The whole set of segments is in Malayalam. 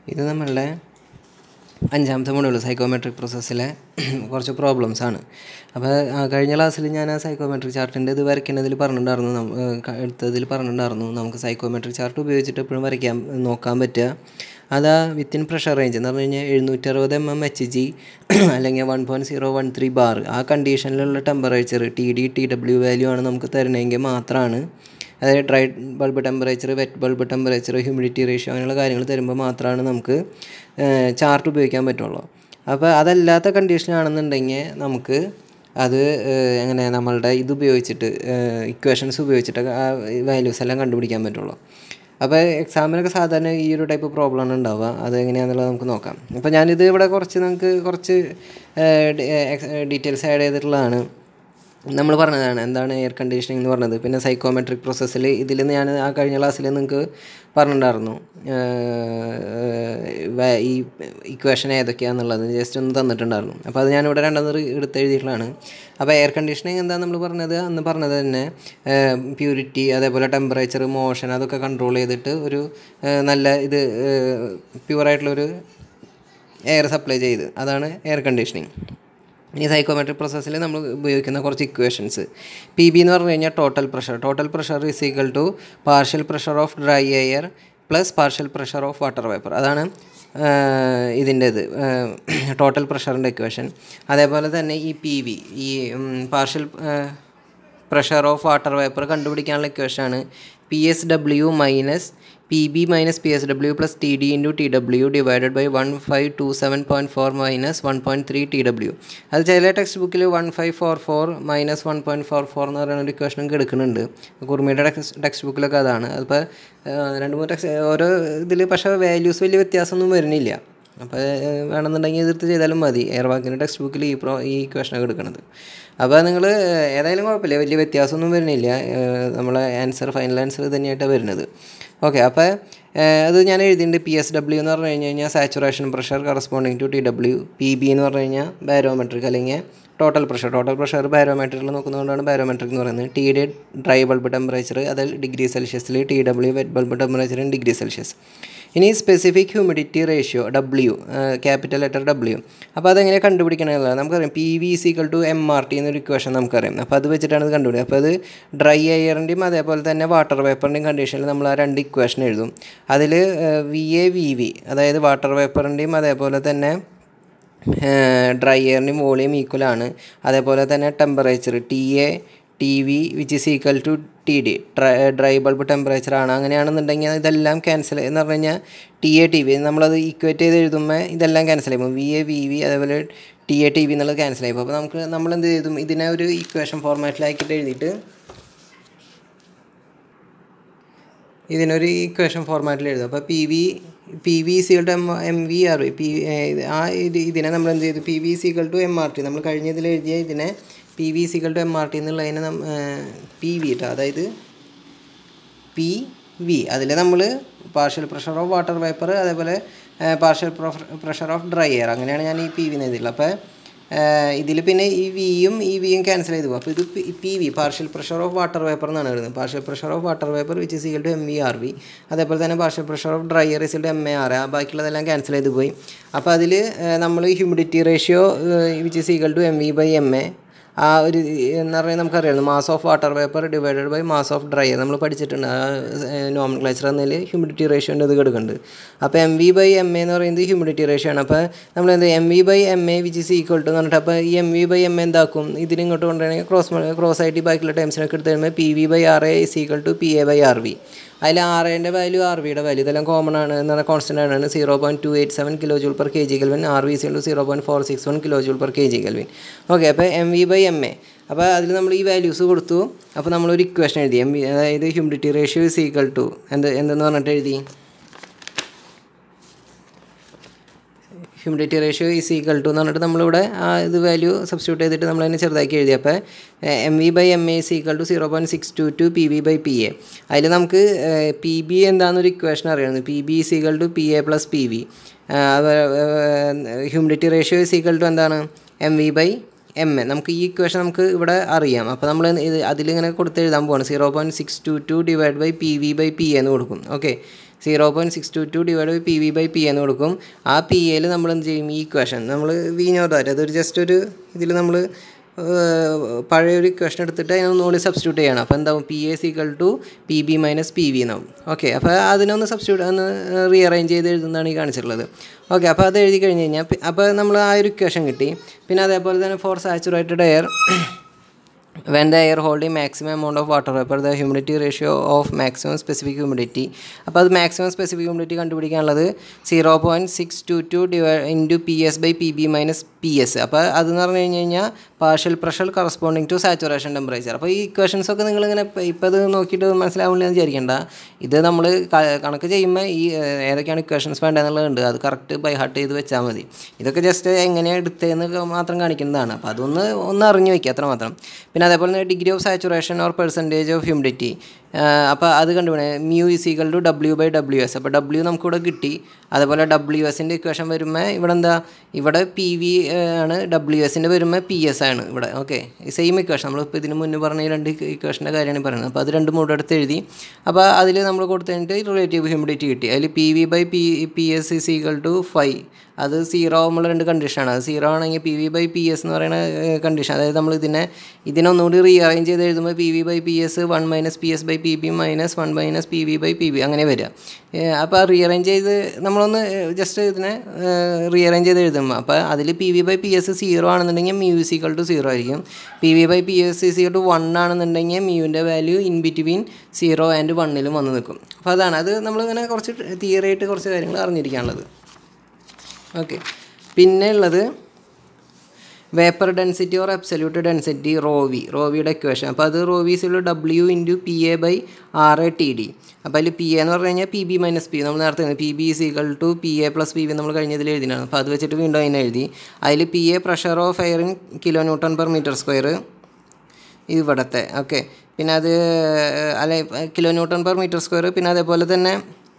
ഇത് നമ്മളുടെ അഞ്ചാമത്തെ മൊഡ്യൂൾ സൈക്കോമെട്രിക് പ്രോസസ്സിലെ കുറച്ച് പ്രോബ്ലംസ് ആണ് അപ്പോൾ ആ, കഴിഞ്ഞ ക്ലാസ്സിൽ ഞാൻ ആ സൈക്കോമെട്രിക് ചാർട്ടിൻ്റെ ഇത് വരയ്ക്കുന്നതിൽ പറഞ്ഞിട്ടുണ്ടായിരുന്നു നം- ഏഹ് ക- എടുത്തതിൽ പറഞ്ഞിട്ടുണ്ടായിരുന്നു നമുക്ക് സൈക്കോമെട്രിക് ചാർട്ട് ഉപയോഗിച്ചിട്ട് എപ്പോഴും വരയ്ക്കാൻ നോക്കാൻ പറ്റുക അത് വിത്തിൻ പ്രഷർ റേഞ്ച് എന്ന് പറഞ്ഞു കഴിഞ്ഞാൽ എഴുന്നൂറ്റി അറുപത് എം എം എച്ച് ജി അല്ലെങ്കിൽ one point zero one three bar ആ കണ്ടീഷനിലുള്ള temperature T D T W value ആണ് നമുക്ക് തരണമെങ്കിൽ മാത്രമാണ് അതായത് dry bulb temperature wet bulb temperature humidity ratio അങ്ങനെയുള്ള കാര്യങ്ങൾ തരുമ്പോൾ മാത്രമാണ് നമുക്ക് ചാർട്ട് ഉപയോഗിക്കാൻ പറ്റുള്ളൂ അപ്പോൾ അതല്ലാത്ത കണ്ടീഷനാണെന്നുണ്ടെങ്കിൽ നമുക്ക് അത് ഏഹ്, എങ്ങനെ നമ്മളുടെ ഇത് ഉപയോഗിച്ചിട്ട് ഇക്വേഷൻസ് ഉപയോഗിച്ചിട്ട് ആ വാല്യൂസ് എല്ലാം കണ്ടുപിടിക്കാൻ പറ്റുള്ളൂ അപ്പോൾ എക്സാമിനൊക്കെ സാധാരണ ഈ ഒരു ടൈപ്പ് പ്രോബ്ലമാണ് ഉണ്ടാവുക അത് എങ്ങനെയാണെന്നുള്ളത് നമുക്ക് നോക്കാം അപ്പോൾ ഞാനിത് ഇവിടെ കുറച്ച് നമുക്ക് കുറച്ച് ഡീറ്റെയിൽസ് ആഡ് ചെയ്തിട്ടുള്ളതാണ് നമ്മൾ പറഞ്ഞതാണ് എന്താണ് എയർ കണ്ടീഷനിങ് എന്ന് പറഞ്ഞത് പിന്നെ സൈക്കോമെട്രിക് പ്രോസസ്സിൽ ഇതിൽ ഞാൻ ആ കഴിഞ്ഞ ക്ലാസ്സിൽ നിങ്ങൾക്ക് പറഞ്ഞിട്ടുണ്ടായിരുന്നു ഏഹ്, വ- ഈ ഇക്വേഷൻ ഏതൊക്കെയാണെന്നുള്ളത് ജസ്റ്റ് ഒന്ന് തന്നിട്ടുണ്ടായിരുന്നു അപ്പോൾ അത് ഞാനിവിടെ രണ്ടാമത് എടുത്ത് എഴുതിയിട്ടുള്ളതാണ് അപ്പോൾ എയർ കണ്ടീഷനിങ് എന്താ നമ്മൾ പറഞ്ഞത് അന്ന് പറഞ്ഞത് തന്നെ പ്യൂരിറ്റി അതേപോലെ ടെമ്പറേച്ചർ മോഷൻ അതൊക്കെ കൺട്രോൾ ചെയ്തിട്ട് ഒരു ഏഹ്, നല്ല ഇത് പ്യുവറായിട്ടുള്ളൊരു എയർ സപ്ലൈ ചെയ്ത് അതാണ് എയർ കണ്ടീഷനിങ് ഇനി സൈക്കോമെട്രിക് പ്രോസസ്സിൽ നമ്മൾ ഉപയോഗിക്കുന്ന കുറച്ച് ഇക്വേഷൻസ് പി ബി എന്ന് പറഞ്ഞു കഴിഞ്ഞാൽ total pressure total pressure is equal to partial pressure of dry air plus partial pressure of water vapour അതാണ് ഇതിൻ്റേത് ടോട്ടൽ പ്രഷറിൻ്റെ ഇക്വേഷൻ അതേപോലെ തന്നെ ഈ പി വി ഈ partial pressure of water vapour കണ്ടുപിടിക്കാനുള്ള ഇക്വേഷനാണ് P S W minus P B minus P S W plus T D into T W divided by one five two seven point four minus one point three T W അത് ചില ടെക്സ്റ്റ് ബുക്കിൽ one five four four minus one point four four എന്ന് പറയുന്ന ഒരു ഇക്വേഷനും എടുക്കുന്നുണ്ട് കുർമിയുടെ ടെക്സ്റ്റ് ബുക്കിലൊക്കെ അതാണ് അതിപ്പോൾ രണ്ട് മൂന്ന് ടെക്സ്റ്റ് ഓരോ ഇതിൽ പക്ഷേ വാല്യൂസ് വലിയ വ്യത്യാസമൊന്നും വരുന്നില്ല അപ്പോൾ വേണമെന്നുണ്ടെങ്കിൽ എതിർത്ത് ചെയ്താലും മതി എയർ വാക്കിൻ്റെ ടെക്സ്റ്റ് ബുക്കിൽ ഈ പ്രോ ഈ ഇക്വേഷനൊക്കെ എടുക്കുന്നത് അപ്പോൾ നിങ്ങൾ ഏതായാലും കുഴപ്പമില്ല വലിയ വ്യത്യാസമൊന്നും വരുന്നില്ല നമ്മളെ ആൻസർ ഫൈനൽ ആൻസർ തന്നെയായിട്ടാണ് വരുന്നത് ഓക്കെ അപ്പോൾ അത് ഞാൻ എഴുതിയിട്ടുണ്ട് പി എസ് ഡബ്ല്യു എന്ന് പറഞ്ഞു കഴിഞ്ഞ് കഴിഞ്ഞാൽ saturation pressure corresponding to T W P B എന്ന് പറഞ്ഞു കഴിഞ്ഞാൽ ബാരോമെട്രിക് അല്ലെങ്കിൽ ടോട്ടൽ പ്രഷർ ടോട്ടൽ പ്രഷർ ബാരോമെട്രിക്കിൽ നോക്കുന്നതുകൊണ്ടാണ് ബാരോമെട്രിക് എന്ന് പറയുന്നത് T D dry bulb temperature അതിൽ ഡിഗ്രി സെൽഷ്യസിൽ T W wet bulb temperature in degree Celsius ഇനി specific humidity ratio W capital letter W അപ്പോൾ അതെങ്ങനെ കണ്ടുപിടിക്കണമെന്നുള്ളത് നമുക്കറിയാം P V equal to M R T എന്നൊരു ഇക്വേഷൻ നമുക്കറിയാം അപ്പോൾ അത് വെച്ചിട്ടാണ് ഇത് കണ്ടുപിടിക്കുക അപ്പോൾ അത് ഡ്രൈ എയറിൻ്റെയും അതേപോലെ തന്നെ വാട്ടർ വേപ്പറിൻ്റെയും കണ്ടീഷനിൽ നമ്മൾ ആ രണ്ട് ഇക്വേഷൻ എഴുതും അതിൽ വി എ വി വി അതായത് വാട്ടർ വേപ്പറിൻ്റെയും അതേപോലെ തന്നെ ഡ്രൈ എയറിൻ്റെയും വോളിയം ഈക്വലാണ് അതേപോലെ തന്നെ temperature T A T V which is equal to T D dry dry bulb temperature ആണ് അങ്ങനെയാണെന്നുണ്ടെങ്കിൽ ഇതെല്ലാം ക്യാൻസൽ എന്ന് പറഞ്ഞു കഴിഞ്ഞാൽ ടി എ ടി വി നമ്മളത് ഈക്വേറ്റ് ചെയ്ത് എഴുതുമ്പോൾ ഇതെല്ലാം ക്യാൻസൽ ആയിപ്പോൾ വി എ വി വി അതേപോലെ ടി എ ടി വി എന്നുള്ളത് ക്യാൻസൽ ആയിപ്പോൾ അപ്പോൾ നമുക്ക് നമ്മൾ എന്ത് ചെയ്തും ഇതിനെ ഒരു ഇക്വേഷൻ ഫോർമാറ്റിലാക്കിയിട്ട് എഴുതിയിട്ട് ഇതിനൊരു ഇക്വേഷൻ ഫോർമാറ്റിൽ എഴുതും അപ്പോൾ P V P V is equal to M M V R V P ആ ഇത് ഇതിനെ നമ്മൾ എന്ത് ചെയ്തു P V is equal to M R T നമ്മൾ കഴിഞ്ഞ ഇതിൽ എഴുതിയ ഇതിനെ P V is equal to M R T എന്നുള്ളതിനെ നം പി വി കേട്ടോ അതായത് പി വി അതിൽ നമ്മൾ partial pressure of water vapour അതേപോലെ partial pressure of dry air അങ്ങനെയാണ് ഞാൻ ഈ പി വി എഴുതിയിട്ടുള്ളത് അപ്പോൾ ഇതിൽ പിന്നെ ഈ വിയും ഈ വിയും ക്യാൻസൽ ചെയ്തു പോകും അപ്പോൾ ഇത് P V partial pressure of water vapour എന്നാണ് എഴുതുന്നത് partial pressure of water vapour which is equal to M V R V അതേപോലെ തന്നെ partial pressure of dry air is to M A R ആ ബാക്കിയുള്ളതെല്ലാം ക്യാൻസൽ ചെയ്ത് പോയി അപ്പോൾ അതിൽ നമ്മൾ humidity ratio which is equal to M V by M A ആ ഒരു എന്ന് പറഞ്ഞാൽ നമുക്കറിയാം mass of water vapour divided by mass of dry നമ്മൾ പഠിച്ചിട്ടുണ്ട് ആ നോമൻ ക്ലേച്ചർ എന്നതിൽ ഹ്യൂമിഡിറ്റി റേഷ്യോൻ്റെ ഇത് കിടക്കുന്നുണ്ട് അപ്പോൾ M V by M A എന്ന് പറയുന്നത് ഹ്യൂമിഡിറ്റി റേഷ്യോ ആണ് അപ്പോൾ നമ്മൾ എന്ത് M V by M A which is equal to എന്ന് പറഞ്ഞിട്ട് അപ്പോൾ ഈ M V by M A എന്താക്കും ഇതിനിങ്ങോട്ട് കൊണ്ടുവരണമെങ്കിൽ ക്രോസ് ക്രോസ് ആയിട്ട് ബാക്കിയുള്ള ടൈംസിനൊക്കെ എടുത്ത് കഴിയുമ്പോൾ P V by R A is equal to P A by R V അതിൽ ആർ എൻ്റെ വാല്യൂ ആർ വിയുടെ വാല്യൂ ഇതെല്ലാം കോമൺ ആണ് എന്ന് പറഞ്ഞാൽ കോൺസ്റ്റൻ്റ് ആണ് zero point two eight seven kilo joule per K G kelvin R V C zero point four six one kilo joule per K G kelvin okay അപ്പോൾ M V by M A അപ്പോൾ അതിൽ നമ്മൾ ഈ വാല്യൂസ് കൊടുത്തു അപ്പോൾ നമ്മളൊരു ഇക്വേഷൻ എഴുതി എം വി അതായത് humidity ratio is equal to എന്ത് എന്തെന്ന് പറഞ്ഞിട്ട് എഴുതി humidity ratio is equal to എന്ന് പറഞ്ഞിട്ട് നമ്മളിവിടെ ആ ഇത് വാല്യൂ സബ്സ്റ്റിറ്റ്യൂട്ട് ചെയ്തിട്ട് നമ്മൾ അതിനെ ചെറുതാക്കി എഴുതി അപ്പോൾ M V by M A is equal to zero point six two two P V by P A അതിൽ നമുക്ക് പി ബി എന്താണെന്നൊരു ഇക്വേഷൻ അറിയണം P B is equal to P A plus P V humidity ratio is equal to എന്താണ് M V by M A നമുക്ക് ഈ ഇക്വേഷൻ നമുക്ക് ഇവിടെ അറിയാം അപ്പോൾ നമ്മൾ ഇത് അതിലിങ്ങനെ കൊടുത്ത് എഴുതാൻ പോവാണ് zero point six two two divide by P V by P എന്ന് കൊടുക്കും okay zero point six two two divide by P V by P എന്ന് കൊടുക്കും ആ പി എയിൽ നമ്മൾ എന്ത് ചെയ്യും ഈ ഇക്വേഷൻ നമ്മൾ വി നോട്ട് അതൊരു ജസ്റ്റ് ഒരു ഇതിൽ നമ്മൾ പഴയ ഒരു ഇക്വേഷൻ എടുത്തിട്ട് അതിനൊന്നുകൂടി സബ്സ്റ്റിറ്റ്യൂട്ട് ചെയ്യണം അപ്പോൾ എന്താവും P A is equal to P B minus P V എന്നാവും ഓക്കെ അപ്പോൾ അതിനൊന്ന് സബ്സ്റ്റിറ്റ്യൂട്ട് ഒന്ന് റീഅറേഞ്ച് ചെയ്ത് എഴുതുന്നതാണ് ഈ കാണിച്ചിട്ടുള്ളത് ഓക്കെ അപ്പോൾ അത് എഴുതി കഴിഞ്ഞ് കഴിഞ്ഞാൽ അപ്പോൾ നമ്മൾ ആ ഒരു ഇക്വേഷൻ കിട്ടി പിന്നെ അതേപോലെ തന്നെ for saturated air when the air holding maximum amount of water vapor the humidity ratio of maximum specific humidity അപ്പോൾ അത് മാക്സിമം സ്പെസിഫിക് ഹ്യൂമിഡിറ്റി കണ്ടുപിടിക്കാനുള്ളത് zero point six two two divide into P S by P B minus P S അപ്പോൾ അതെന്ന് പറഞ്ഞു കഴിഞ്ഞ് കഴിഞ്ഞാൽ partial pressure corresponding to saturation temperature അപ്പോൾ ഈ ഇക്വേഷൻസ് ഒക്കെ നിങ്ങളിങ്ങനെ ഇപ്പോൾ ഇത് നോക്കിയിട്ട് മനസ്സിലാവില്ല എന്ന് വിചാരിക്കേണ്ട ഇത് നമ്മൾ കണക്ക് ചെയ്യുമ്പോൾ ഈ ഏഹ്, ഏതൊക്കെയാണ് ഇക്വേഷൻസ് വേണ്ടതെന്നുള്ളതുണ്ട് അത് കറക്റ്റ് ബൈ ഹാർട്ട് ചെയ്ത് വെച്ചാൽ മതി ഇതൊക്കെ ജസ്റ്റ് എങ്ങനെയാണ് എടുത്തതെന്ന് മാത്രം കാണിക്കുന്നതാണ് അപ്പോൾ അതൊന്ന് ഒന്ന് അറിഞ്ഞു വയ്ക്കുക അത്ര മാത്രം പിന്നെ അതേപോലെ തന്നെ degree of saturation or percentage of humidity അപ്പോൾ അത് കണ്ടുപിടിക്കണം mu is equal to W by W S അപ്പോൾ ഡബ്ല്യു നമുക്കിവിടെ കിട്ടി അതേപോലെ ഡബ്ല്യു എസിൻ്റെ ഇക്വേഷൻ വരുമ്പോൾ ഇവിടെ എന്താ ഇവിടെ പി വി ആണ് ഡബ്ല്യു എസിൻ്റെ വരുമ്പോൾ പി എസ് ആണ് ഇവിടെ ഓക്കെ സെയിം ഇക്വേഷൻ നമ്മളിപ്പോൾ ഇതിന് മുന്നേ പറഞ്ഞ ഈ രണ്ട് ഇക്വേഷൻ്റെ കാര്യമാണ് ഈ പറയുന്നത് അപ്പോൾ അത് രണ്ടും കൂടെ എടുത്ത് എഴുതി അപ്പോൾ അതിൽ നമ്മൾ കൊടുത്തു കഴിഞ്ഞിട്ട് റിലേറ്റീവ് ഹ്യൂമിഡിറ്റി കിട്ടി അതിൽ P V by P P S is equal to five അത് സീറോ ആകുമ്പോൾ രണ്ട് കണ്ടീഷനാണ് അത് സീറോ ആണെങ്കിൽ P V by P S എന്ന് പറയുന്ന കണ്ടീഷൻ അതായത് നമ്മൾ ഇതിനെ ഇതിനൊന്നുകൂടി റീഅറേഞ്ച് ചെയ്ത് എഴുതുമ്പോൾ P V by P S one minus P S by P B minus one minus P V by P B അങ്ങനെ വരിക അപ്പോൾ റീഅറേഞ്ച് ചെയ്ത് നമ്മളൊന്ന് ജസ്റ്റ് ഇതിനെ റീഅറേഞ്ച് ചെയ്ത് എഴുതുമ്പോൾ അപ്പോൾ അതിൽ P V by P S zero ആണെന്നുണ്ടെങ്കിൽ മ്യൂ സിക്വൾ ടു സീറോ ആയിരിക്കും P V by P S is equal to one ആണെന്നുണ്ടെങ്കിൽ മ്യൂവിൻ്റെ value in between zero and വണ്ണിലും വന്ന് നിൽക്കും അപ്പോൾ അതാണ് അത് നമ്മളിങ്ങനെ കുറച്ച് തിയറി ആയിട്ട് കുറച്ച് കാര്യങ്ങൾ അറിഞ്ഞിരിക്കാനുള്ളത് ഓക്കെ പിന്നെ ഉള്ളത് vapour density or absolute density rho V റോവിയുടെ ഇക്വേഷൻ അപ്പോൾ അത് റോവീസിലുള്ള W into P A by R A T D അപ്പോൾ അതിൽ പി എ എന്ന് പറഞ്ഞു കഴിഞ്ഞാൽ പി ബി മൈനസ് പി നമ്മൾ നേരത്തെ P B is equal to P A plus P B നമ്മൾ കഴിഞ്ഞതിൽ എഴുതിനാണ് അപ്പോൾ അത് വെച്ചിട്ട് വീണ്ടും അതിനെ എഴുതി അതിൽ P A pressure of air in kilo newton per metre square ഇവിടത്തെ ഓക്കെ പിന്നെ അത് അല്ലെ kilo newton per metre square പിന്നെ അതേപോലെ തന്നെ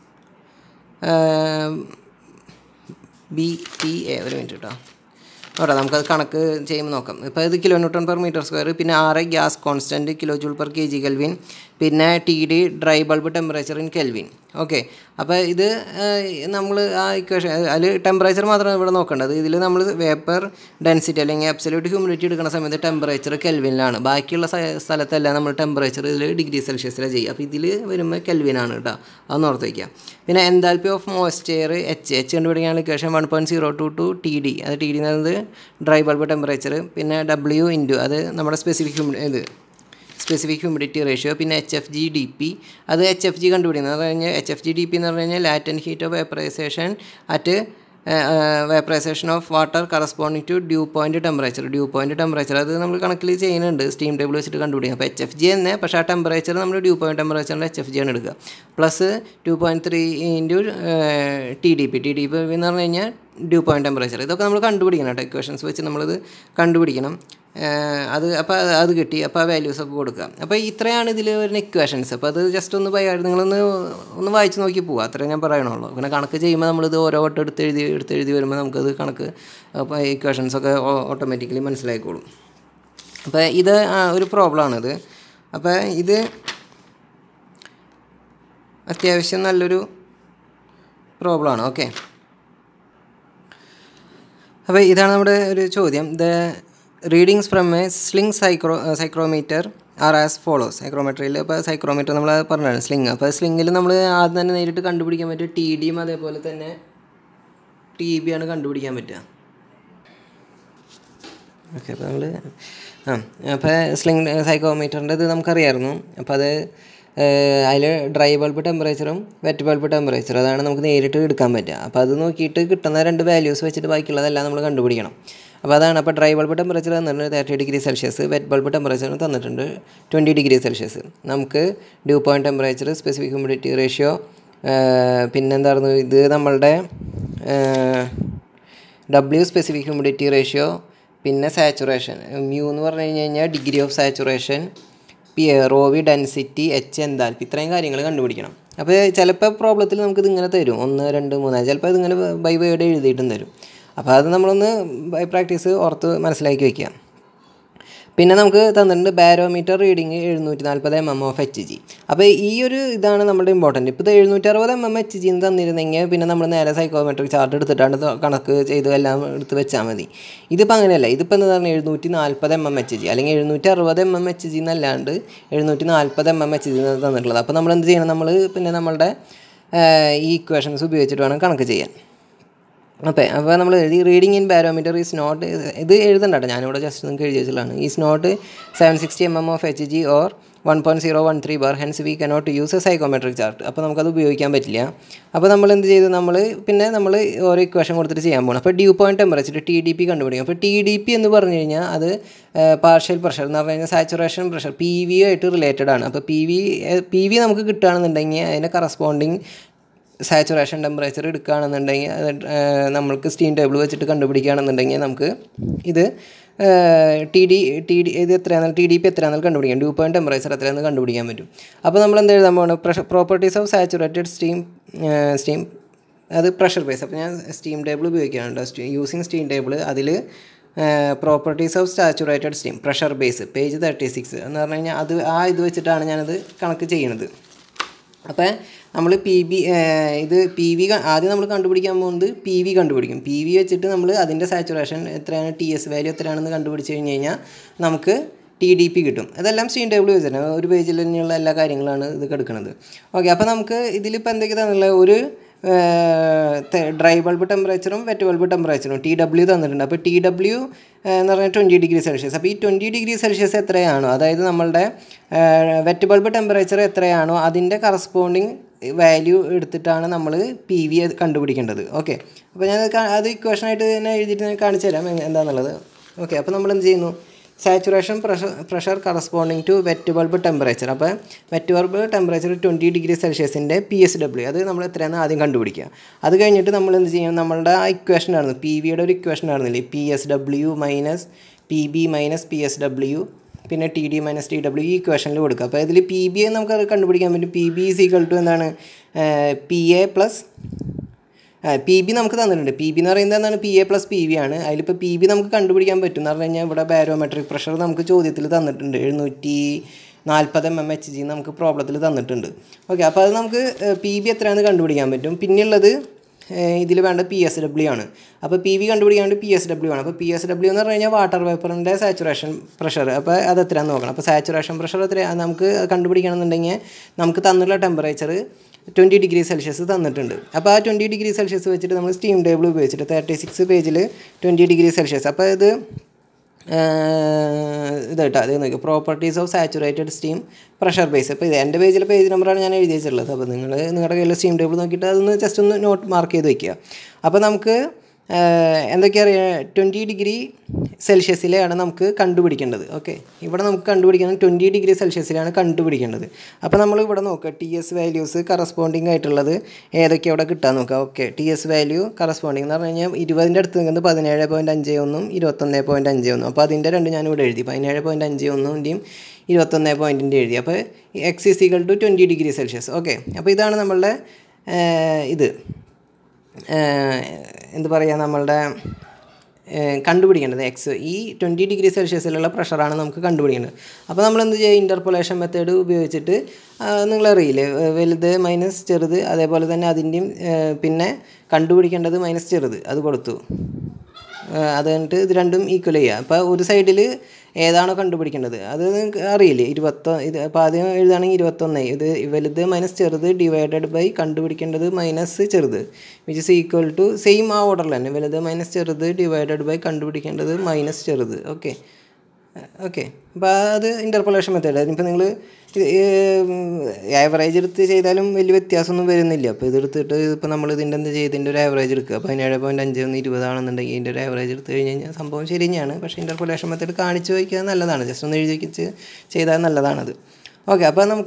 ബി ടി എ ഒരു മിനിറ്റ് കേട്ടോ ഓക്കെ നമുക്കത് കണക്ക് ചെയ്യുമ്പോൾ നോക്കാം ഇപ്പോൾ ഇത് kilo newton per metre square പിന്നെ ആറ് gas constant kilo joule per K G kelvin പിന്നെ T D dry bulb temperature in kelvin okay അപ്പോൾ ഇത് നമ്മൾ ആ ഇക്വേഷൻ അതിൽ ടെമ്പറേച്ചർ മാത്രമാണ് ഇവിടെ നോക്കേണ്ടത് ഇതിൽ നമ്മൾ വേപ്പർ ഡെൻസിറ്റി അല്ലെങ്കിൽ അബ്സല്യൂട്ട് ഹ്യൂമിഡിറ്റി എടുക്കുന്ന സമയത്ത് ടെമ്പറേച്ചർ കെൽവിനിലാണ് ബാക്കിയുള്ള സ്ഥ- സ്ഥലത്തെല്ലാം നമ്മൾ ടെമ്പറേച്ചർ ഇതിൽ ഡിഗ്രി സെൽഷ്യസിലാണ് ചെയ്യുക അപ്പോൾ ഇതിൽ വരുമ്പോൾ കെൽവിനാണ് കേട്ടോ അതൊന്ന് ഓർത്ത് വയ്ക്കുക പിന്നെ enthalpy of moisture H H കണ്ടുപിടിക്കാനുള്ള equation one point zero two two T D അത് ടി ഡി എന്ന് പറയുന്നത് ഡ്രൈ ബൾബ് ടെമ്പറേച്ചർ പിന്നെ ഡബ്ല്യു ഇൻറ്റു അത് നമ്മുടെ സ്പെസിഫിക് ഇത് സ്പെസിഫിക് ഹ്യൂമിഡിറ്റി റേഷ്യോ പിന്നെ H F G D P അത് എച്ച് എഫ് ജി കണ്ടുപിടിക്കുന്നത് എന്ന് പറഞ്ഞാൽ H F G D P എന്ന് പറഞ്ഞു കഴിഞ്ഞാൽ latent heat of vaporisation at vaporisation of water corresponding to dew point temperature due point temperature അത് നമ്മൾ കണക്കിൽ ചെയ്യുന്നുണ്ട് സ്റ്റീം ടേബിൾ വെച്ചിട്ട് കണ്ടുപിടിക്കും അപ്പോൾ എച്ച് എഫ് ജി തന്നെ പക്ഷേ ആ ടെമ്പറേച്ചർ നമ്മൾ ഡ്യൂ പോയിൻറ്റ് ടെമ്പറേച്ചറിൻ്റെ എച്ച് എഫ് ജി ആണ് എടുക്കുക plus two point three into T D P T D P എന്ന് പറഞ്ഞു കഴിഞ്ഞാൽ ഡ്യൂ പോയിൻറ്റ് ടെമ്പറേച്ചർ ഇതൊക്കെ നമ്മൾ കണ്ടുപിടിക്കണം കേട്ടോ ഇക്വേഷൻസ് വെച്ച് നമ്മളിത് കണ്ടുപിടിക്കണം ഏഹ് അത് അപ്പോൾ അത് കിട്ടി അപ്പോൾ ആ വാല്യൂസ് ഒക്കെ കൊടുക്കുക അപ്പോൾ ഇത്രയാണ് ഇതിൽ വരുന്ന ഇക്വേഷൻസ് അപ്പോൾ അത് ജസ്റ്റ് ഒന്ന് ബൈ നിങ്ങളൊന്ന് ഒന്ന് വായിച്ച് നോക്കി പോവുക അത്രേ ഞാൻ പറയണുള്ളൂ പിന്നെ കണക്ക് ചെയ്യുമ്പോൾ നമ്മളിത് ഓരോ വട്ടം എടുത്ത് എഴുതി എടുത്ത് എഴുതി വരുമ്പോൾ നമുക്കത് കണക്ക് അപ്പോൾ ഇക്വേഷൻസ് ഒക്കെ ഓട്ടോമാറ്റിക്കലി മനസ്സിലായിക്കോളും അപ്പോൾ ഇത് ആ, ഒരു പ്രോബ്ലമാണിത് അപ്പോൾ ഇത് അത്യാവശ്യം നല്ലൊരു പ്രോബ്ലമാണ് ഓക്കെ അപ്പോൾ ഇതാണ് നമ്മുടെ ഒരു ചോദ്യം the readings from a sling psychro psychrometer are as follows സൈക്രോമീറ്ററിൽ ഇപ്പോൾ സൈക്രോമീറ്റർ നമ്മൾ പറഞ്ഞതാണ് സ്ലിംഗ് അപ്പോൾ സ്ലിങ്ങിൽ നമ്മൾ ആദ്യം തന്നെ നേരിട്ട് കണ്ടുപിടിക്കാൻ പറ്റും ടി ഡിയും അതേപോലെ തന്നെ ടി ബി ആണ് കണ്ടുപിടിക്കാൻ പറ്റുക ഓക്കെ അപ്പോൾ നമ്മൾ ആ അപ്പോൾ സ്ലിംഗ് സൈക്കോമീറ്ററിൻ്റെ ഇത് നമുക്കറിയായിരുന്നു അപ്പോൾ അത് അതിൽ ഡ്രൈ ബൾബ് ടെമ്പറേച്ചറും വെറ്റ് ബൾബ് ടെമ്പറേച്ചർ അതാണ് നമുക്ക് നേരിട്ട് എടുക്കാൻ പറ്റുക അപ്പോൾ അത് നോക്കിയിട്ട് കിട്ടുന്ന രണ്ട് വാല്യൂസ് വെച്ചിട്ട് ബാക്കിയുള്ളതെല്ലാം നമ്മൾ കണ്ടുപിടിക്കണം അപ്പോൾ അതാണ് അപ്പോൾ ഡ്രൈ ബൾബ് ടെമ്പറേച്ചർ തന്നിട്ടുണ്ട് thirty degree Celsius wet bulb temperature തന്നിട്ടുണ്ട് ട്വൻറ്റി ഡിഗ്രി സെൽഷ്യസ് നമുക്ക് dew point temperature specific humidity ratio പിന്നെന്തായിരുന്നു ഇത് നമ്മളുടെ ഡബ്ല്യു സ്പെസിഫിക് ഹ്യൂമിഡിറ്റി റേഷ്യോ പിന്നെ സാച്ചുറേഷൻ മ്യൂ എന്ന് പറഞ്ഞു കഴിഞ്ഞ് കഴിഞ്ഞാൽ degree of saturation P rho V density H enthalpy ഇത്രയും കാര്യങ്ങൾ കണ്ടുപിടിക്കണം അപ്പോൾ ചിലപ്പോൾ പ്രോബ്ലത്തിൽ നമുക്കിത് ഇങ്ങനെ തരും ഒന്ന് രണ്ട് മൂന്ന് ചിലപ്പോൾ ഇതിങ്ങനെ ബൈ വേർഡ് എഴുതിയിട്ടും തരും അപ്പോൾ അത് നമ്മളൊന്ന് ബൈ പ്രാക്ടീസ് ഓർത്ത് മനസ്സിലാക്കി വയ്ക്കുക പിന്നെ നമുക്ക് തന്നിട്ടുണ്ട് ബാരോമീറ്റർ റീഡിങ് എഴുന്നൂറ്റി നാൽപ്പത് M M of H G അപ്പോൾ ഈ ഒരു ഇതാണ് നമ്മുടെ ഇമ്പോർട്ടൻറ്റ് ഇപ്പോൾ ഇത് എഴുന്നൂറ്റി അറുപത് എം എം എച്ച് ജി തന്നിരുന്നെങ്കിൽ പിന്നെ നമ്മൾ നേരെ സൈക്കോമെട്രിക് ചാർട്ട് എടുത്തിട്ടാണ് ഇത് കണക്ക് ചെയ്ത് എല്ലാം എടുത്ത് വെച്ചാൽ മതി ഇതിപ്പോൾ അങ്ങനെയല്ല ഇതിപ്പോൾ എന്താ പറഞ്ഞാൽ എഴുന്നൂറ്റി നാൽപ്പത് എം എം എച്ച് ജി അല്ലെങ്കിൽ എഴുന്നൂറ്റി അറുപത് എം എം എച്ച് ജി എന്നല്ലാണ്ട് എഴുന്നൂറ്റി നാൽപ്പത് എം എം എച്ച് ജി തന്നിട്ടുള്ളത് അപ്പോൾ നമ്മൾ എന്ത് ചെയ്യണം നമ്മൾ പിന്നെ നമ്മളുടെ ഈ ഇക്വേഷൻസ് ഉപയോഗിച്ചിട്ട് വേണം കണക്ക് ചെയ്യാൻ അപ്പോൾ അപ്പോൾ നമ്മൾ എഴുതി reading in barometer is not ഇത് എഴുതണ്ട കേട്ടോ ഞാനിവിടെ ജസ്റ്റ് നിങ്ങൾക്ക് എഴുതി വെച്ചിട്ടുള്ളതാണ് is not seven sixty M M of H G or one point zero one three bar hence we cannot use a psychometric chart അപ്പോൾ നമുക്കത് ഉപയോഗിക്കാൻ പറ്റില്ല അപ്പോൾ നമ്മൾ എന്ത് ചെയ്തു നമ്മൾ പിന്നെ നമ്മൾ ഓരോ ഇക്വേഷൻ കൊടുത്തിട്ട് ചെയ്യാൻ പോകണം അപ്പോൾ dew point temperature T D P കണ്ടുപിടിക്കും അപ്പോൾ ടി ഡി പി എന്ന് പറഞ്ഞു കഴിഞ്ഞാൽ അത് പാർഷ്യൽ പ്രഷർ എന്ന് പറഞ്ഞു കഴിഞ്ഞാൽ സാച്ചുറേഷൻ പ്രഷർ പി വി ആയിട്ട് റിലേറ്റഡ് ആണ് അപ്പോൾ പി വി പി വി നമുക്ക് കിട്ടുകയാണെന്നുണ്ടെങ്കിൽ അതിൻ്റെ കറസ്പോണ്ടിങ് സാച്ചുറേഷൻ ടെമ്പറേച്ചർ എടുക്കുകയാണെന്നുണ്ടെങ്കിൽ അത് നമ്മൾക്ക് സ്റ്റീം ടേബിൾ വെച്ചിട്ട് കണ്ടുപിടിക്കുകയാണെന്നുണ്ടെങ്കിൽ നമുക്ക് ഇത് ടി ഡി ടി ഡി ഇത് എത്രയാണെന്ന് ടി ഡി പി എത്രയാണെന്ന് കണ്ടുപിടിക്കാം ഡ്യൂ പോയിൻറ്റ് ടെമ്പറേച്ചർ എത്രയാണെന്ന് കണ്ടുപിടിക്കാൻ പറ്റും അപ്പോൾ നമ്മൾ എന്ത് എഴുതാൻ പോകുന്നത് pressure properties of saturated steam steam അത് പ്രഷർ ബേസ് അപ്പോൾ ഞാൻ സ്റ്റീം ടേബിൾ ഉപയോഗിക്കുകയാണ് യൂസിങ് സ്റ്റീം ടേബിൾ അതിൽ properties of saturated steam pressure base page thirty six എന്ന് പറഞ്ഞു കഴിഞ്ഞാൽ അത് ആ ഇത് വെച്ചിട്ടാണ് ഞാനത് കണക്ക് ചെയ്യുന്നത് അപ്പോൾ നമ്മൾ പി ബി ഇത് പി വി ആദ്യം നമ്മൾ കണ്ടുപിടിക്കാൻ പോകുന്നത് പി വി കണ്ടുപിടിക്കും പി വി വെച്ചിട്ട് നമ്മൾ അതിൻ്റെ സാച്ചുറേഷൻ എത്രയാണ് ടി എസ് വാല്യൂ എത്രയാണെന്ന് കണ്ടുപിടിച്ച് കഴിഞ്ഞ് കഴിഞ്ഞാൽ നമുക്ക് ടി ഡി പി കിട്ടും അതെല്ലാം സ്റ്റീം ടേബിൾ വെച്ചിട്ട് ഒരു പേജിൽ തന്നെയുള്ള എല്ലാ കാര്യങ്ങളാണ് ഇത് കിടക്കുന്നത് ഓക്കെ അപ്പോൾ നമുക്ക് ഇതിലിപ്പോൾ എന്തൊക്കെ തന്നുള്ള ഒരു ഡ്രൈ ബൾബ് ടെമ്പറേച്ചറും വെറ്റ് ബൾബ് ടെമ്പറേച്ചറും ടി ഡബ്ല്യു തന്നിട്ടുണ്ട് അപ്പോൾ ടി ഡബ്ല്യു എന്ന് പറഞ്ഞാൽ ട്വൻറ്റി ഡിഗ്രി സെൽഷ്യസ് അപ്പോൾ ഈ ട്വൻറ്റി ഡിഗ്രി സെൽഷ്യസ് എത്രയാണോ അതായത് നമ്മളുടെ വെറ്റ് ബൾബ് ടെമ്പറേച്ചർ എത്രയാണോ അതിൻ്റെ കറസ്പോണ്ടിങ് വാല്യൂ എടുത്തിട്ടാണ് നമ്മൾ പി വി കണ്ടുപിടിക്കേണ്ടത് ഓക്കെ അപ്പോൾ ഞാൻ അത് ഇക്വേഷനായിട്ട് തന്നെ എഴുതിയിട്ട് ഞാൻ കാണിച്ചു തരാം എന്താണെന്നുള്ളത് ഓക്കെ അപ്പോൾ നമ്മൾ എന്ത് ചെയ്യുന്നു saturation pressure pressure corresponding to wet bulb temperature അപ്പോൾ wet bulb temperature twenty degree സെൽഷ്യസിൻ്റെ പി എസ് ഡബ്ല്യു അത് നമ്മൾ എത്രയാണെന്ന് ആദ്യം കണ്ടുപിടിക്കുക അത് കഴിഞ്ഞിട്ട് നമ്മൾ എന്ത് ചെയ്യും നമ്മളുടെ ആ ഇക്വേഷൻ ആയിരുന്നു പി വിയുടെ ഒരു ഇക്വേഷൻ ആയിരുന്നില്ലേ P S W minus P B minus P S W പിന്നെ T D minus T W ഈ ഇക്വേഷനിൽ കൊടുക്കുക അപ്പോൾ ഇതിൽ പി ബി നമുക്ക് കണ്ടുപിടിക്കാൻ പറ്റും P B is equal to എന്താണ് P A plus P B നമുക്ക് തന്നിട്ടുണ്ട് പി ബി എന്ന് പറയുന്നത് എന്താണ് P A plus P V ആണ് അതിലിപ്പോൾ പി ബി നമുക്ക് കണ്ടുപിടിക്കാൻ പറ്റും എന്ന് പറഞ്ഞു കഴിഞ്ഞാൽ ഇവിടെ ബാരോമെട്രിക് പ്രഷർ നമുക്ക് ചോദ്യത്തിൽ തന്നിട്ടുണ്ട് എഴുന്നൂറ്റി നാൽപ്പത് എം എം എച്ച് ജി നമുക്ക് പ്രോബ്ലത്തിൽ തന്നിട്ടുണ്ട് ഓക്കെ അപ്പോൾ അത് നമുക്ക് പി ബി എത്രയാണെന്ന് കണ്ടുപിടിക്കാൻ പറ്റും പിന്നെയുള്ളത് ഇതിൽ വേണ്ട പി എസ് ഡബ്ല്യു ആണ് അപ്പോൾ പി വി കണ്ടുപിടിക്കാൻ വേണ്ടി പി എസ് ഡബ്ല്യു ആണ് അപ്പോൾ പി എസ് ഡബ്ല്യു എന്ന് പറഞ്ഞു കഴിഞ്ഞാൽ വാട്ടർ വേപ്പറിൻ്റെ സാച്ചുറേഷൻ പ്രഷർ അപ്പോൾ അത് എത്രയാണെന്ന് നോക്കണം അപ്പോൾ സാച്ചുറേഷൻ പ്രഷർ എത്ര നമുക്ക് കണ്ടുപിടിക്കണമെന്നുണ്ടെങ്കിൽ നമുക്ക് തന്നുള്ള ടെമ്പറേച്ചർ ട്വൻറ്റി ഡിഗ്രി സെൽഷ്യസ് തന്നിട്ടുണ്ട് അപ്പോൾ ആ ട്വൻറ്റി ഡിഗ്രി സെൽഷ്യസ് വെച്ചിട്ട് നമ്മൾ സ്റ്റീം ടേബിൾ ഉപയോഗിച്ചിട്ട് തേർട്ടി സിക്സ് പേജിൽ ട്വൻറ്റി ഡിഗ്രി സെൽഷ്യസ് അപ്പോൾ ഇത് ഇത് കേട്ടോ അത് നോക്കി properties of saturated steam pressure base അപ്പോൾ ഇത് എൻ്റെ പേജിലെ പേജ് നമ്പറാണ് ഞാൻ എഴുതി വെച്ചിട്ടുള്ളത് അപ്പോൾ നിങ്ങൾ നിങ്ങളുടെ കയ്യിൽ സ്റ്റീം ടേബിൾ നോക്കിയിട്ട് അതൊന്ന് ജസ്റ്റ് ഒന്ന് നോട്ട് മാർക്ക് ചെയ്ത് വയ്ക്കുക അപ്പോൾ നമുക്ക് എന്തൊക്കെയാ അറിയാം ട്വൻറ്റി ഡിഗ്രി സെൽഷ്യസിലെയാണ് നമുക്ക് കണ്ടുപിടിക്കേണ്ടത് ഓക്കെ ഇവിടെ നമുക്ക് കണ്ടുപിടിക്കുന്നത് ട്വൻറ്റി ഡിഗ്രി സെൽഷ്യസിലാണ് കണ്ടുപിടിക്കേണ്ടത് അപ്പോൾ നമ്മൾ ഇവിടെ നോക്കുക ടി എസ് വാല്യൂസ് കറസ്പോണ്ടിങ് ആയിട്ടുള്ളത് ഏതൊക്കെ അവിടെ കിട്ടാൻ നോക്കുക okay T S value corresponding എന്ന് പറഞ്ഞു കഴിഞ്ഞാൽ ഇരുപതിൻ്റെ അടുത്ത് നിൽക്കുന്നത് പതിനേഴ് പോയിൻറ്റ് അഞ്ച് ഒന്നും ഇരുപത്തൊന്ന് പോയിൻറ്റ് അഞ്ച് ഒന്നും അപ്പോൾ അതിൻ്റെ രണ്ട് ഞാൻ ഇവിടെ എഴുതി പതിനേഴ് പോയിൻറ്റ് അഞ്ച് ഒന്നിൻ്റെയും ഇരുപത്തൊന്ന് പോയിൻറ്റിൻ്റെ എഴുതി അപ്പോൾ X is equal to twenty degree Celsius okay അപ്പോൾ ഇതാണ് നമ്മളുടെ ഇത് എന്ത് പറയുക നമ്മളുടെ കണ്ടുപിടിക്കേണ്ടത് എക്സ് ഈ ട്വൻറ്റി ഡിഗ്രി സെൽഷ്യസിലുള്ള പ്രഷറാണ് നമുക്ക് കണ്ടുപിടിക്കേണ്ടത് അപ്പോൾ നമ്മൾ എന്ത് ചെയ്യുക ഇൻ്റർപൊലേഷൻ മെത്തേഡ് ഉപയോഗിച്ചിട്ട് നിങ്ങളറിയില്ലേ വലുത് മൈനസ് ചെറുത് അതേപോലെ തന്നെ അതിൻ്റെയും പിന്നെ കണ്ടുപിടിക്കേണ്ടത് മൈനസ് ചെറുത് അത് കൊടുത്തു അത് കഴിഞ്ഞിട്ട് ഇത് രണ്ടും ഈക്വൽ ചെയ്യുക അപ്പോൾ ഒരു സൈഡിൽ ഏതാണോ കണ്ടുപിടിക്കേണ്ടത് അത് നിങ്ങൾക്ക് അറിയില്ലേ ഇരുപത്തൊ ഇത് അപ്പോൾ ആദ്യം എഴുതുകയാണെങ്കിൽ ഇരുപത്തൊന്ന് ഇത് വലുത് മൈനസ് ചെറുത് ഡിവൈഡഡ് ബൈ കണ്ടുപിടിക്കേണ്ടത് മൈനസ് ചെറുത് which is equal to same ആ ഓർഡറിൽ തന്നെ വലുത് മൈനസ് ചെറുത് ഡിവൈഡഡ് ബൈ കണ്ടുപിടിക്കേണ്ടത് മൈനസ് ചെറുത് ഓക്കെ ഓക്കെ അപ്പോൾ അത് ഇൻ്റർപൊലേഷൻ മെത്തേഡ് അതിനിപ്പോൾ നിങ്ങൾ ആവറേജ് എടുത്ത് ചെയ്താലും വലിയ വ്യത്യാസമൊന്നും വരുന്നില്ല അപ്പോൾ ഇതെടുത്തിട്ട് ഇപ്പോൾ നമ്മൾ ഇതിൻ്റെ എന്ത് ചെയ്തതിൻ്റെ ഒരു ആവറേജ് എടുക്കുക പതിനേഴ് പോയിൻറ്റ് അഞ്ച് ഒന്ന് ഇരുപതാണെന്നുണ്ടെങ്കിൽ ഇതിൻ്റെ ഒരു ആവറേജ് എടുത്ത് കഴിഞ്ഞ് കഴിഞ്ഞാൽ സംഭവം ശരി തന്നെയാണ് പക്ഷേ ഇൻ്റർപൊലേഷൻ മെത്തേഡ് കാണിച്ചു വയ്ക്കുക നല്ലതാണ് ജസ്റ്റ് ഒന്ന് എഴുതി വെച്ച് ചെയ്താൽ നല്ലതാണത് ഓക്കെ അപ്പോൾ നമുക്ക്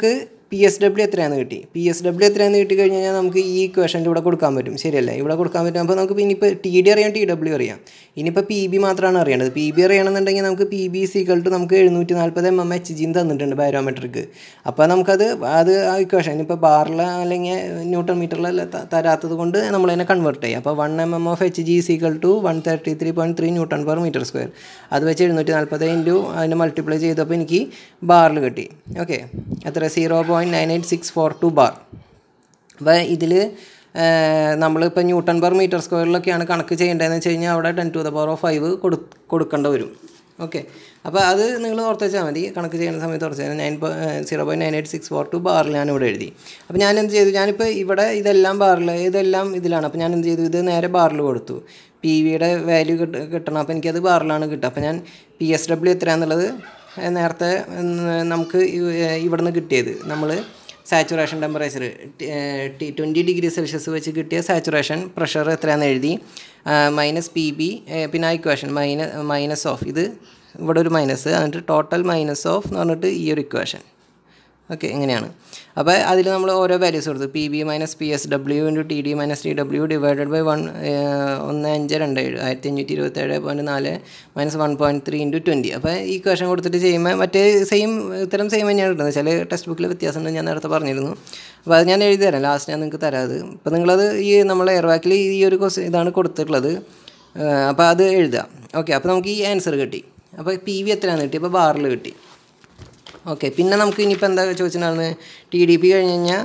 പി എസ് ഡബ്ല്യു എത്രയാണെന്ന് കിട്ടി പി എസ് ഡബ്ല്യു എത്രയാണെന്ന് കിട്ടി കഴിഞ്ഞ് കഴിഞ്ഞാൽ നമുക്ക് ഈ ഇക്വേഷൻ്റെ ഇവിടെ കൊടുക്കാൻ പറ്റും ശരിയല്ലേ ഇവിടെ കൊടുക്കാൻ പറ്റും അപ്പോൾ നമുക്ക് ഇനിയിപ്പോൾ ടി ഡി അറിയാം ടി ഡബ്ല്യു അറിയാം ഇനിയിപ്പോൾ പി ബി മാത്രമാണ് അറിയേണ്ടത് പി ബി അറിയണമെന്നുണ്ടെങ്കിൽ നമുക്ക് പി ബി സീക്കൾ ടു നമുക്ക് എഴുന്നൂറ്റി നാൽപ്പത് എം എം എച്ച് ജിന്ന് തന്നിട്ടുണ്ട് ബാരോമെട്രിക്ക് അപ്പോൾ നമുക്കത് അത് ആ ഇക്വേഷൻ ഇനിയിപ്പോൾ ബാറിൽ അല്ലെങ്കിൽ ന്യൂട്ടൺ മീറ്ററിൽ തരാത്തത് കൊണ്ട് നമ്മൾ അതിനെ കൺവേർട്ട് ചെയ്യും അപ്പോൾ one M M of H G is equal to one thirty three point three newton per metre square അത് വെച്ച് എഴുന്നൂറ്റി നാൽപ്പത് ഇൻറ്റു അതിനെ മൾട്ടിപ്ലൈ ചെയ്തപ്പോൾ എനിക്ക് ബാറിൽ കിട്ടി ഓക്കെ എത്ര zero point nine eight six four two bar അപ്പോൾ ഇതിൽ നമ്മളിപ്പോൾ ന്യൂട്ടൺ പെർ മീറ്റർ സ്ക്വയറിലൊക്കെയാണ് കണക്ക് ചെയ്യേണ്ടതെന്ന് വെച്ച് കഴിഞ്ഞാൽ അവിടെ ten to the power of five കൊടു കൊടുക്കേണ്ട വരും ഓക്കെ അപ്പോൾ അത് നിങ്ങൾ ഓർത്ത് വെച്ചാൽ മതി കണക്ക് ചെയ്യുന്ന സമയത്ത് ഓർത്ത് വെച്ചാൽ nine zero point nine eight six four two ബാറിൽ ഞാൻ ഇവിടെ എഴുതി അപ്പോൾ ഞാൻ എന്ത് ചെയ്തു ഞാനിപ്പോൾ ഇവിടെ ഇതെല്ലാം ബാറിൽ ഇതെല്ലാം ഇതിലാണ് അപ്പോൾ ഞാൻ എന്ത് ചെയ്തു ഇത് നേരെ ബാറിൽ കൊടുത്തു പി വിയുടെ വാല്യൂ കിട്ട കിട്ടണം അപ്പോൾ എനിക്കത് ബാറിലാണ് കിട്ടുക അപ്പോൾ ഞാൻ പി എസ് ഡബ്ല്യു എത്രയാണെന്നുള്ളത് നേരത്തെ നമുക്ക് ഇവിടെ നിന്ന് കിട്ടിയത് നമ്മൾ saturation temperature T twenty degree Celsius വെച്ച് കിട്ടിയ സാച്ചുറേഷൻ പ്രഷർ എത്രയാണെന്ന് എഴുതി മൈനസ് പി ബി പിന്നെ ആ ഇക്വേഷൻ മൈന മൈനസ് ഓഫ് ഇത് ഇവിടെ ഒരു മൈനസ് എന്നിട്ട് ടോട്ടൽ മൈനസ് ഓഫ് എന്ന് പറഞ്ഞിട്ട് ഈ ഒരു ഇക്വേഷൻ ഓക്കെ ഇങ്ങനെയാണ് അപ്പോൾ അതിൽ നമ്മൾ ഓരോ വാല്യൂസ് കൊടുത്തു P B minus P S W into T D minus T W divided by one ഒന്ന് അഞ്ച് രണ്ട് ഏഴ് ആയിരത്തി അഞ്ഞൂറ്റി ഇരുപത്തേഴ് പോയിൻറ്റ് നാല് minus one point three into twenty അപ്പോൾ ഈ ക്വസ്റ്റൻ കൊടുത്തിട്ട് ചെയ്യുമ്പോൾ മറ്റേ സെയിം ഇത്തരം സെയിം തന്നെയാണ് കിട്ടുന്നത് ചില ടെക്സ്റ്റ് ബുക്കിൽ വ്യത്യാസമുണ്ട് ഞാൻ നേരത്തെ പറഞ്ഞിരുന്നു അപ്പോൾ അത് ഞാൻ എഴുതി തരാം ലാസ്റ്റ് ഞാൻ നിങ്ങൾക്ക് തരാം അത് അപ്പോൾ നിങ്ങളത് ഈ നമ്മളെ എയർവാക്കിൽ ഈ ഒരു ക്വസ്റ്റ് ഇതാണ് കൊടുത്തിട്ടുള്ളത് അപ്പോൾ അത് എഴുതുക ഓക്കെ അപ്പോൾ നമുക്ക് ഈ ആൻസർ കിട്ടി അപ്പോൾ പി വി എത്രയാണ് കിട്ടി അപ്പോൾ ബാറിൽ കിട്ടി ഓക്കെ പിന്നെ നമുക്ക് ഇനിയിപ്പോൾ എന്താ ചോദിച്ചിട്ടുണ്ടായിരുന്നത് ടി ഡി പി കഴിഞ്ഞ് കഴിഞ്ഞാൽ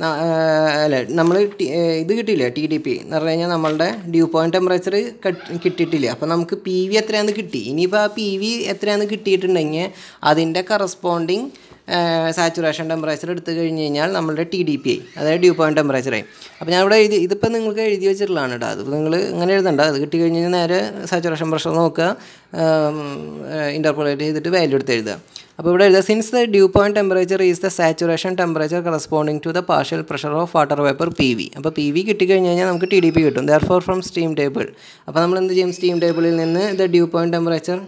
അല്ല നമ്മൾ ഇത് കിട്ടിയില്ല ടി ഡി പി എന്ന് പറഞ്ഞു കഴിഞ്ഞാൽ നമ്മളുടെ ഡ്യൂ പോയിൻറ്റ് ടെമ്പറേച്ചർ കിട്ടിയിട്ടില്ല അപ്പോൾ നമുക്ക് പി വി എത്രയാണെന്ന് കിട്ടി ഇനിയിപ്പോൾ ആ പി വി എത്രയാണെന്ന് കിട്ടിയിട്ടുണ്ടെങ്കിൽ അതിൻ്റെ കറസ്പോണ്ടിങ് സാച്ചുറേഷൻ ടെമ്പറേച്ചർ എടുത്തു കഴിഞ്ഞ് കഴിഞ്ഞാൽ നമ്മളുടെ ടി ഡി പി ആയി അതായത് ഡ്യൂ പോയിൻറ്റ് ടെമ്പറേച്ചറായി അപ്പോൾ ഞാൻ ഇവിടെ എഴുതി ഇതിപ്പോൾ നിങ്ങൾക്ക് എഴുതി വെച്ചിട്ടുള്ളതാണ് കേട്ടോ അത് നിങ്ങൾ ഇങ്ങനെ എഴുതണ്ട അത് കിട്ടി കഴിഞ്ഞ് കഴിഞ്ഞാൽ നേരെ സാച്ചുറേഷൻ പ്രഷർ നോക്കുക ഇൻ്റർപോളേറ്റ് ചെയ്തിട്ട് വാല്യൂ എടുത്ത് എഴുതുക അപ്പോൾ ഇവിടെ എഴുതുക since the dew point temperature is the saturation temperature corresponding to the partial pressure of water vapour P V അപ്പോൾ പി വി കിട്ടിക്കഴിഞ്ഞ് കഴിഞ്ഞാൽ നമുക്ക് ടി ഡി പി കിട്ടും therefore from steam table അപ്പോൾ നമ്മൾ എന്ത് ചെയ്യും സ്റ്റീം ടേബിളിൽ നിന്ന് ദ ഡ്യൂ പോയിൻറ്റ് ടെമ്പറേച്ചർ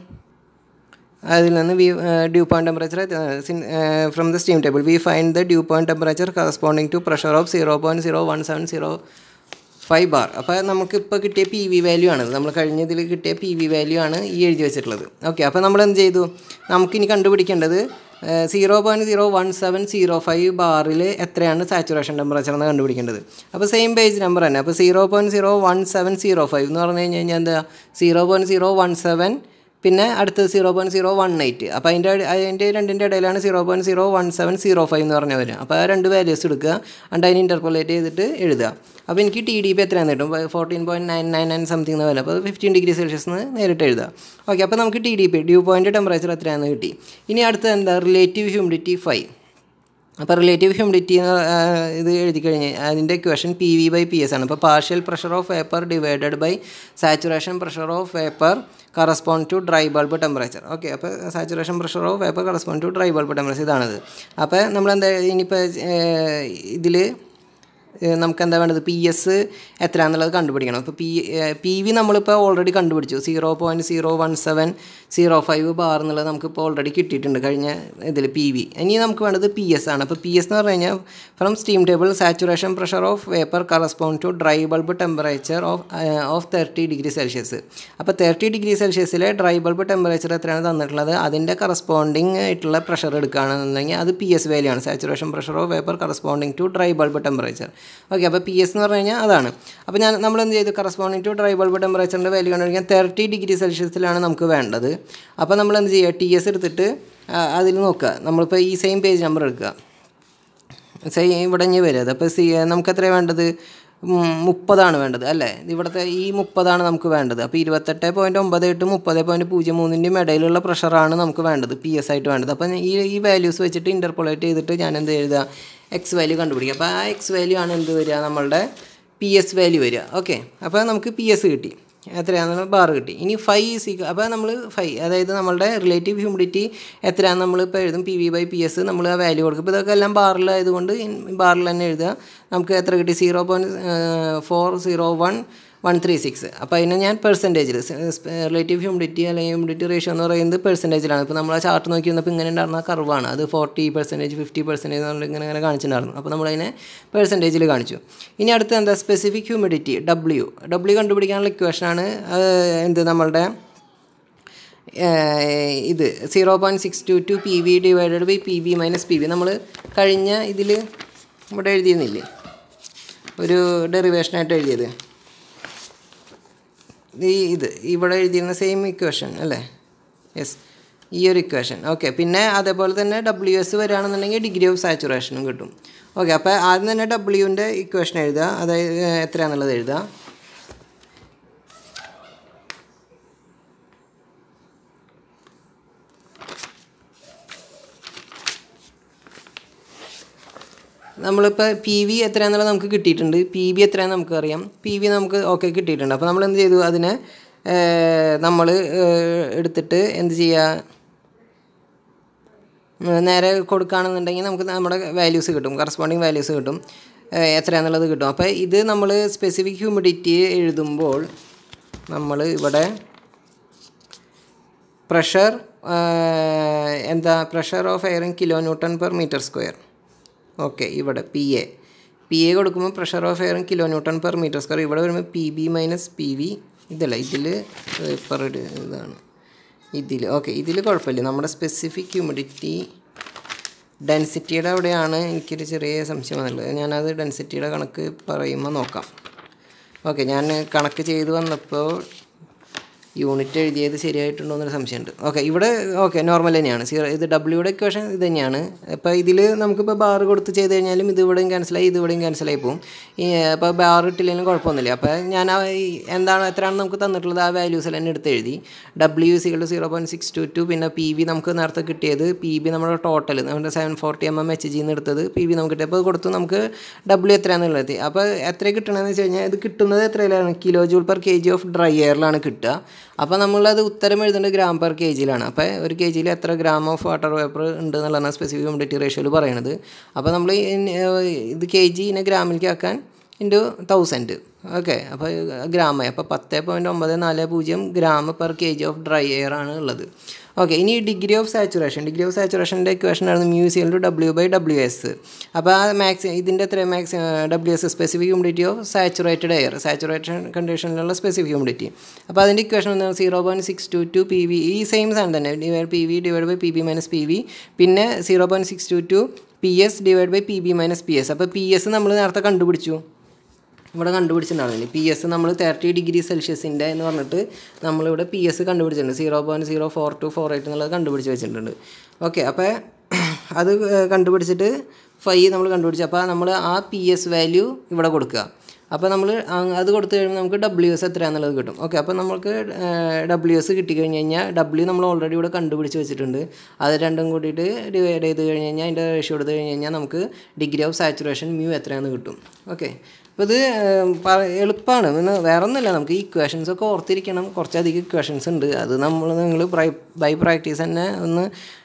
അതിൽ നിന്ന് we dew point temperature from the steam table we find the dew point temperature corresponding to pressure of zero point zero one seven zero five bar അപ്പോൾ നമുക്ക് ഇപ്പോൾ കിട്ടിയ പി വി വാല്യൂ ആണ് നമ്മൾ കഴിഞ്ഞതിൽ കിട്ടിയ പി വി വാല്യൂ ആണ് ഈ എഴുതി വെച്ചിട്ടുള്ളത് ഓക്കെ അപ്പോൾ നമ്മൾ എന്ത് ചെയ്തു നമുക്കിനി കണ്ടുപിടിക്കേണ്ടത് zero point zero one seven zero five ബാറിൽ എത്രയാണ് സാച്ചുറേഷൻ ടെമ്പറേച്ചർ എന്ന് കണ്ടുപിടിക്കേണ്ടത് അപ്പോൾ സെയിം പേജ് നമ്പർ തന്നെ അപ്പോൾ zero point zero one seven zero five എന്ന് പറഞ്ഞു കഴിഞ്ഞ് കഴിഞ്ഞാൽ എന്താ zero point zero one seven പിന്നെ അടുത്തത് zero point zero one eight അപ്പോൾ അതിൻ്റെ അതിൻ്റെ രണ്ടിൻ്റെ ഇടയിലാണ് zero point zero one seven zero five എന്ന് പറഞ്ഞ വരിക അപ്പോൾ ആ രണ്ട് വാല്യൂസ് എടുക്കുക എന്നിട്ട് അതിന് ഇൻ്റർപോലേറ്റ് ചെയ്തിട്ട് എഴുതുക അപ്പോൾ എനിക്ക് ടി ഡി പി എത്രയാണെന്ന് കിട്ടും fourteen point nine nine nine something എന്ന വില അപ്പോൾ ഫിഫ്റ്റീൻ ഡിഗ്രി സെൽഷ്യസ് എന്ന് നേരിട്ട് എഴുതുക ഓക്കെ അപ്പോൾ നമുക്ക് T D P dew point temperature എത്രയാണെന്ന് കിട്ടി ഇനി അടുത്തത് എന്താ റിലേറ്റീവ് ഹ്യൂമിഡിറ്റി ഫൈവ് അപ്പോൾ റിലേറ്റീവ് ഹ്യൂമിഡിറ്റി ഇത് എഴുതി കഴിഞ്ഞ് അതിൻ്റെ equation P V by P S ആണ് അപ്പോൾ partial pressure of vapour divided by saturation pressure of vapour correspond to dry bulb temperature okay അപ്പോൾ saturation pressure of vapour correspond to dry bulb temperature ഇതാണത് അപ്പോൾ നമ്മളെന്താ ഇനിയിപ്പോൾ ഇതിൽ നമുക്ക് എന്താ വേണ്ടത് പി എസ് എത്രയാണെന്നുള്ളത് കണ്ടുപിടിക്കണം അപ്പോൾ പി പി വി നമ്മളിപ്പോൾ ഓൾറെഡി കണ്ടുപിടിച്ചു zero point zero one seven zero five bar എന്നുള്ളത് നമുക്കിപ്പോൾ ഓൾറെഡി കിട്ടിയിട്ടുണ്ട് കഴിഞ്ഞ ഇതിൽ പി വി ഇനി നമുക്ക് വേണ്ടത് പി എസ് ആണ് അപ്പോൾ പി എസ് എന്ന് പറഞ്ഞു കഴിഞ്ഞാൽ from steam table saturation pressure of vapour correspond to dry bulb temperature of of thirty degree Celsius അപ്പോൾ തേർട്ടി ഡിഗ്രി സെൽഷ്യസിലെ ഡ്രൈ ബൾബ് ടെമ്പറേച്ചർ എത്രയാണ് തന്നിട്ടുള്ളത് അതിൻ്റെ കറസ്പോണ്ടിങ് ആയിട്ടുള്ള പ്രഷർ എടുക്കുകയാണെന്നുണ്ടെങ്കിൽ അത് പി എസ് വാല്യൂ ആണ് saturation pressure of vapour corresponding to dry bulb temperature okay അപ്പോൾ പി എസ് എന്ന് പറഞ്ഞു കഴിഞ്ഞാൽ അതാണ് അപ്പോൾ ഞാൻ നമ്മൾ എന്ത് ചെയ്തു കറസ്പോണ്ടിങ് ടു ഡ്രൈ ബൾബ് ടെമ്പറേച്ചറിൻ്റെ വാല്യൂ കണ്ടുപിടിക്കാൻ തേർട്ടി ഡിഗ്രി സെൽഷ്യസിലാണ് നമുക്ക് വേണ്ടത് അപ്പോൾ നമ്മൾ എന്ത് ചെയ്യുക ടി എസ് എടുത്തിട്ട് അതിൽ നോക്കുക നമ്മളിപ്പോൾ ഈ സെയിം പേജ് നമ്പർ എടുക്കുക സെയിം ഇവിടെ ഇനി വരും അപ്പോൾ സി നമുക്ക് എത്രയാണ് വേണ്ടത് മുപ്പതാണ് വേണ്ടത് അല്ലേ ഇവിടുത്തെ ഈ മുപ്പതാണ് നമുക്ക് വേണ്ടത് അപ്പോൾ ഇരുപത്തെട്ട് പോയിൻറ്റ് ഒമ്പത് എട്ട് മുപ്പത് പോയിൻറ്റ് പൂജ്യം മൂന്നിൻ്റെയും ഇടയിലുള്ള പ്രഷറാണ് നമുക്ക് വേണ്ടത് പി എസ് ആയിട്ട് വേണ്ടത് അപ്പോൾ ഈ ഈ വാല്യൂസ് വെച്ചിട്ട് ഇൻ്റർപോളേറ്റ് ചെയ്തിട്ട് ഞാൻ എന്ത് എഴുതുക എക്സ് വാല്യൂ കണ്ടുപിടിക്കുക അപ്പോൾ ആ എക്സ് വാല്യൂ ആണ് എന്ത് വരിക നമ്മളുടെ പി എസ് വാല്യൂ വരിക ഓക്കെ അപ്പോൾ നമുക്ക് പി എസ് കിട്ടി എത്രയാണെന്ന് ബാർ കിട്ടി ഇനി ഫൈ സി അപ്പോൾ നമ്മൾ ഫൈ അതായത് നമ്മളുടെ റിലേറ്റീവ് ഹ്യൂമിഡിറ്റി എത്രയാണെന്ന് നമ്മൾ ഇപ്പോൾ എഴുതും P V by P S നമ്മൾ ആ വാല്യൂ കൊടുക്കും ഇപ്പോൾ ഇതൊക്കെ എല്ലാം ബാറിലായതുകൊണ്ട് ബാറിൽ തന്നെ എഴുതുക നമുക്ക് എത്ര കിട്ടി zero point four zero one one three six അപ്പോൾ അതിനെ ഞാൻ പെർസെൻറ്റേജിൽ റിലേറ്റീവ് ഹ്യൂമിഡിറ്റി അല്ലെങ്കിൽ ഹ്യൂമിഡിറ്റി റേഷ്യോ എന്ന് പറയുന്നത് പെർസെൻറ്റേജിലാണ് ഇപ്പോൾ നമ്മൾ ആ ചാർട്ട് നോക്കി വന്നപ്പോൾ ഇങ്ങനെ ഉണ്ടായിരുന്ന കർവാണ് അത് ഫോർട്ടി പെർസെൻറ്റേജ് ഫിഫ്റ്റി പെർസെൻറ്റേജ് എന്നുള്ള ഇങ്ങനെ ഇങ്ങനെ കാണിച്ചിട്ടുണ്ടായിരുന്നു അപ്പോൾ നമ്മളതിനെ പെർസെൻറ്റേജിൽ കാണിച്ചു ഇനി അടുത്ത എന്താ സ്പെസിഫിക് ഹ്യൂമിഡിറ്റി ഡബ്ല്യു ഡബ്ല്യു കണ്ടുപിടിക്കാനുള്ള ഇക്വേഷനാണ് എന്ത് നമ്മളുടെ ഇത് zero point six two two P V divided by P B minus P B നമ്മൾ കഴിഞ്ഞ ഇതിൽ ഇവിടെ എഴുതിയിരുന്നില്ലേ ഒരു ഡെറിവേഷനായിട്ട് എഴുതിയത് ഈ ഇത് ഇവിടെ എഴുതിയിരുന്ന സെയിം ഇക്വേഷൻ അല്ലേ യെസ് ഈ ഒരു ഇക്വേഷൻ ഓക്കെ പിന്നെ അതേപോലെ തന്നെ ഡബ്ല്യു എസ് വരികയാണെന്നുണ്ടെങ്കിൽ ഡിഗ്രി ഓഫ് സാച്ചുറേഷനും കിട്ടും ഓക്കെ അപ്പോൾ ആദ്യം തന്നെ ഡബ്ല്യുവിൻ്റെ ഇക്വേഷൻ എഴുതുക അതായത് എത്രയാണെന്നുള്ളത് എഴുതുക നമ്മളിപ്പോൾ പി വി എത്രയാണെന്നുള്ളത് നമുക്ക് കിട്ടിയിട്ടുണ്ട് പി ബി എത്രയാണെന്ന് നമുക്കറിയാം പി വി നമുക്ക് ഓക്കെ കിട്ടിയിട്ടുണ്ട് അപ്പോൾ നമ്മൾ എന്ത് ചെയ്തു അതിനെ നമ്മൾ എടുത്തിട്ട് എന്ത് ചെയ്യുക നേരെ കൊടുക്കുകയാണെന്നുണ്ടെങ്കിൽ നമുക്ക് നമ്മുടെ വാല്യൂസ് കിട്ടും കറസ്പോണ്ടിങ് വാല്യൂസ് കിട്ടും എത്രയാണെന്നുള്ളത് കിട്ടും അപ്പോൾ ഇത് നമ്മൾ സ്പെസിഫിക് ഹ്യൂമിഡിറ്റി എഴുതുമ്പോൾ നമ്മൾ ഇവിടെ പ്രഷർ എന്താ pressure of air in kilo newton per metre square okay ഇവിടെ പി എ പി എ കൊടുക്കുമ്പോൾ pressure of air kilo newton per metre square ഇവിടെ വരുമ്പോൾ P B minus P V ഇതല്ല ഇതിൽ പെർ ഇതാണ് ഇതിൽ ഓക്കെ ഇതിൽ കുഴപ്പമില്ല നമ്മുടെ സ്പെസിഫിക് ഹ്യൂമിഡിറ്റി ഡെൻസിറ്റിയുടെ അവിടെയാണ് എനിക്കൊരു ചെറിയ സംശയം വന്നുള്ളത് ഞാനത് ഡെൻസിറ്റിയുടെ കണക്ക് പറയുമ്പോൾ നോക്കാം ഓക്കെ ഞാൻ കണക്ക് ചെയ്ത് വന്നപ്പോൾ യൂണിറ്റ് എഴുതിയത് ശരിയായിട്ടുണ്ടോ എന്നൊരു സംശയമുണ്ട് ഓക്കെ ഇവിടെ ഓക്കെ നോർമൽ തന്നെയാണ് സീറോ ഇത് ഡബ്ല്യൂയുടെ ഇക്വേഷൻ ഇത് തന്നെയാണ് അപ്പോൾ ഇതിൽ നമുക്കിപ്പോൾ ബാർ കൊടുത്ത് ചെയ്ത് കഴിഞ്ഞാലും ഇത് ഇവിടെയും ക്യാൻസലായി ഇത് ഇവിടെയും ക്യാൻസലായി പോകും ഈ അപ്പോൾ ബാർ ഇട്ടില്ലെങ്കിലും കുഴപ്പമൊന്നുമില്ല അപ്പോൾ ഞാൻ ആ എന്താണ് എത്രയാണ് നമുക്ക് തന്നിട്ടുള്ളത് ആ വാല്യൂസിൽ തന്നെ എടുത്ത് എഴുതി W is equal to zero point six two two പിന്നെ പി വി നമുക്ക് നേരത്തെ കിട്ടിയത് പി ബി നമ്മുടെ ടോട്ടൽ നമ്മുടെ seven forty M M H ജിന്ന് എടുത്തത് പി വി നമുക്ക് കിട്ടി അപ്പോൾ കൊടുത്തു നമുക്ക് ഡബ്ല്യു എത്രയാണെന്നുള്ളത് അപ്പോൾ എത്ര കിട്ടണമെന്ന് വെച്ച് കഴിഞ്ഞാൽ ഇത് കിട്ടുന്നത് എത്രയിലാണ് kilo joule per K G of dry എയറിലാണ് കിട്ടുക അപ്പോൾ നമ്മളത് ഉത്തരം എഴുതേണ്ടത് ഗ്രാം പെർ കെ ജിയിലാണ് അപ്പോൾ ഒരു കെ ജിയിൽ എത്ര ഗ്രാം ഓഫ് വാട്ടർ വേപ്പർ ഉണ്ട് എന്നുള്ളതാണ് സ്പെസിഫിക് ഹ്യൂമിഡിറ്റി റേഷ്യോയിൽ പറയുന്നത് അപ്പോൾ നമ്മൾ ഇത് കെ ജിനെ ഗ്രാമിലേക്ക് ആക്കാൻ ഇൻറ്റു തൗസൻഡ് ഓക്കെ അപ്പോൾ ഗ്രാമായി അപ്പോൾ പത്ത് പോയിൻറ്റ് ഒമ്പത് നാല് പൂജ്യം gram per K G of dry air ആണ് ഉള്ളത് ഓക്കെ ഇനി degree of saturation degree of സാച്ചുറേഷൻ്റെ ഇക്വേഷൻ ആയിരുന്നു mu is equal to W by W S അപ്പോൾ ആ മാക്സ് ഇതിൻ്റെ എത്ര max W S specific humidity of saturated air saturation കണ്ടീഷനിലുള്ള സ്പെസിഫിക് ഹ്യൂമിഡിറ്റി അപ്പോൾ അതിൻ്റെ ഇക്വേഷൻ വന്നത് zero point six two two P V ഈ സെയിം സാധനം തന്നെ divide P V divide by P B minus P V പിന്നെ zero point six two two P S divide by P B minus P S അപ്പോൾ പി എസ് നമ്മൾ നേരത്തെ കണ്ടുപിടിച്ചു ഇവിടെ കണ്ടുപിടിച്ചിട്ടുണ്ടായിരുന്നില്ല പി എസ് നമ്മൾ തേർട്ടി ഡിഗ്രി സെൽഷ്യസിൻ്റെ എന്ന് പറഞ്ഞിട്ട് നമ്മളിവിടെ പി എസ് കണ്ടുപിടിച്ചിട്ടുണ്ട് zero point zero four two four eight എന്നുള്ളത് കണ്ടുപിടിച്ച് വെച്ചിട്ടുണ്ട് ഓക്കെ അപ്പോൾ അത് കണ്ടുപിടിച്ചിട്ട് ഫൈവ് നമ്മൾ കണ്ടുപിടിച്ചു അപ്പോൾ നമ്മൾ ആ പി എസ് വാല്യൂ ഇവിടെ കൊടുക്കുക അപ്പോൾ നമ്മൾ അത് കൊടുത്തു കഴിയുമ്പോൾ നമുക്ക് ഡബ്ല്യു എസ് എത്രയാണെന്നുള്ളത് കിട്ടും ഓക്കെ അപ്പോൾ നമുക്ക് ഡബ്ല്യു എസ് കിട്ടിക്കഴിഞ്ഞ് കഴിഞ്ഞാൽ ഡബ്ല്യു നമ്മൾ ഓൾറെഡി ഇവിടെ കണ്ടുപിടിച്ച് വെച്ചിട്ടുണ്ട് അത് രണ്ടും കൂട്ടിയിട്ട് ഡിവൈഡ് ചെയ്ത് കഴിഞ്ഞ് കഴിഞ്ഞാൽ അതിൻ്റെ റേഷ്യോ എടുത്ത് കഴിഞ്ഞ് കഴിഞ്ഞാൽ നമുക്ക് ഡിഗ്രി ഓഫ് സാച്ചുറേഷൻ മ്യൂ എത്രയാണെന്ന് കിട്ടും ഓക്കെ അപ്പോൾ ഇത് എളുപ്പമാണ് പിന്നെ വേറെ ഒന്നുമില്ല നമുക്ക് ഈ ഇക്വേഷൻസ് ഒക്കെ ഓർത്തിരിക്കണം കുറച്ചധികം ഇക്വേഷൻസ് ഉണ്ട് അത് നമ്മൾ നിങ്ങൾ ബൈ പ്രാക്ടീസ് തന്നെ ഒന്ന്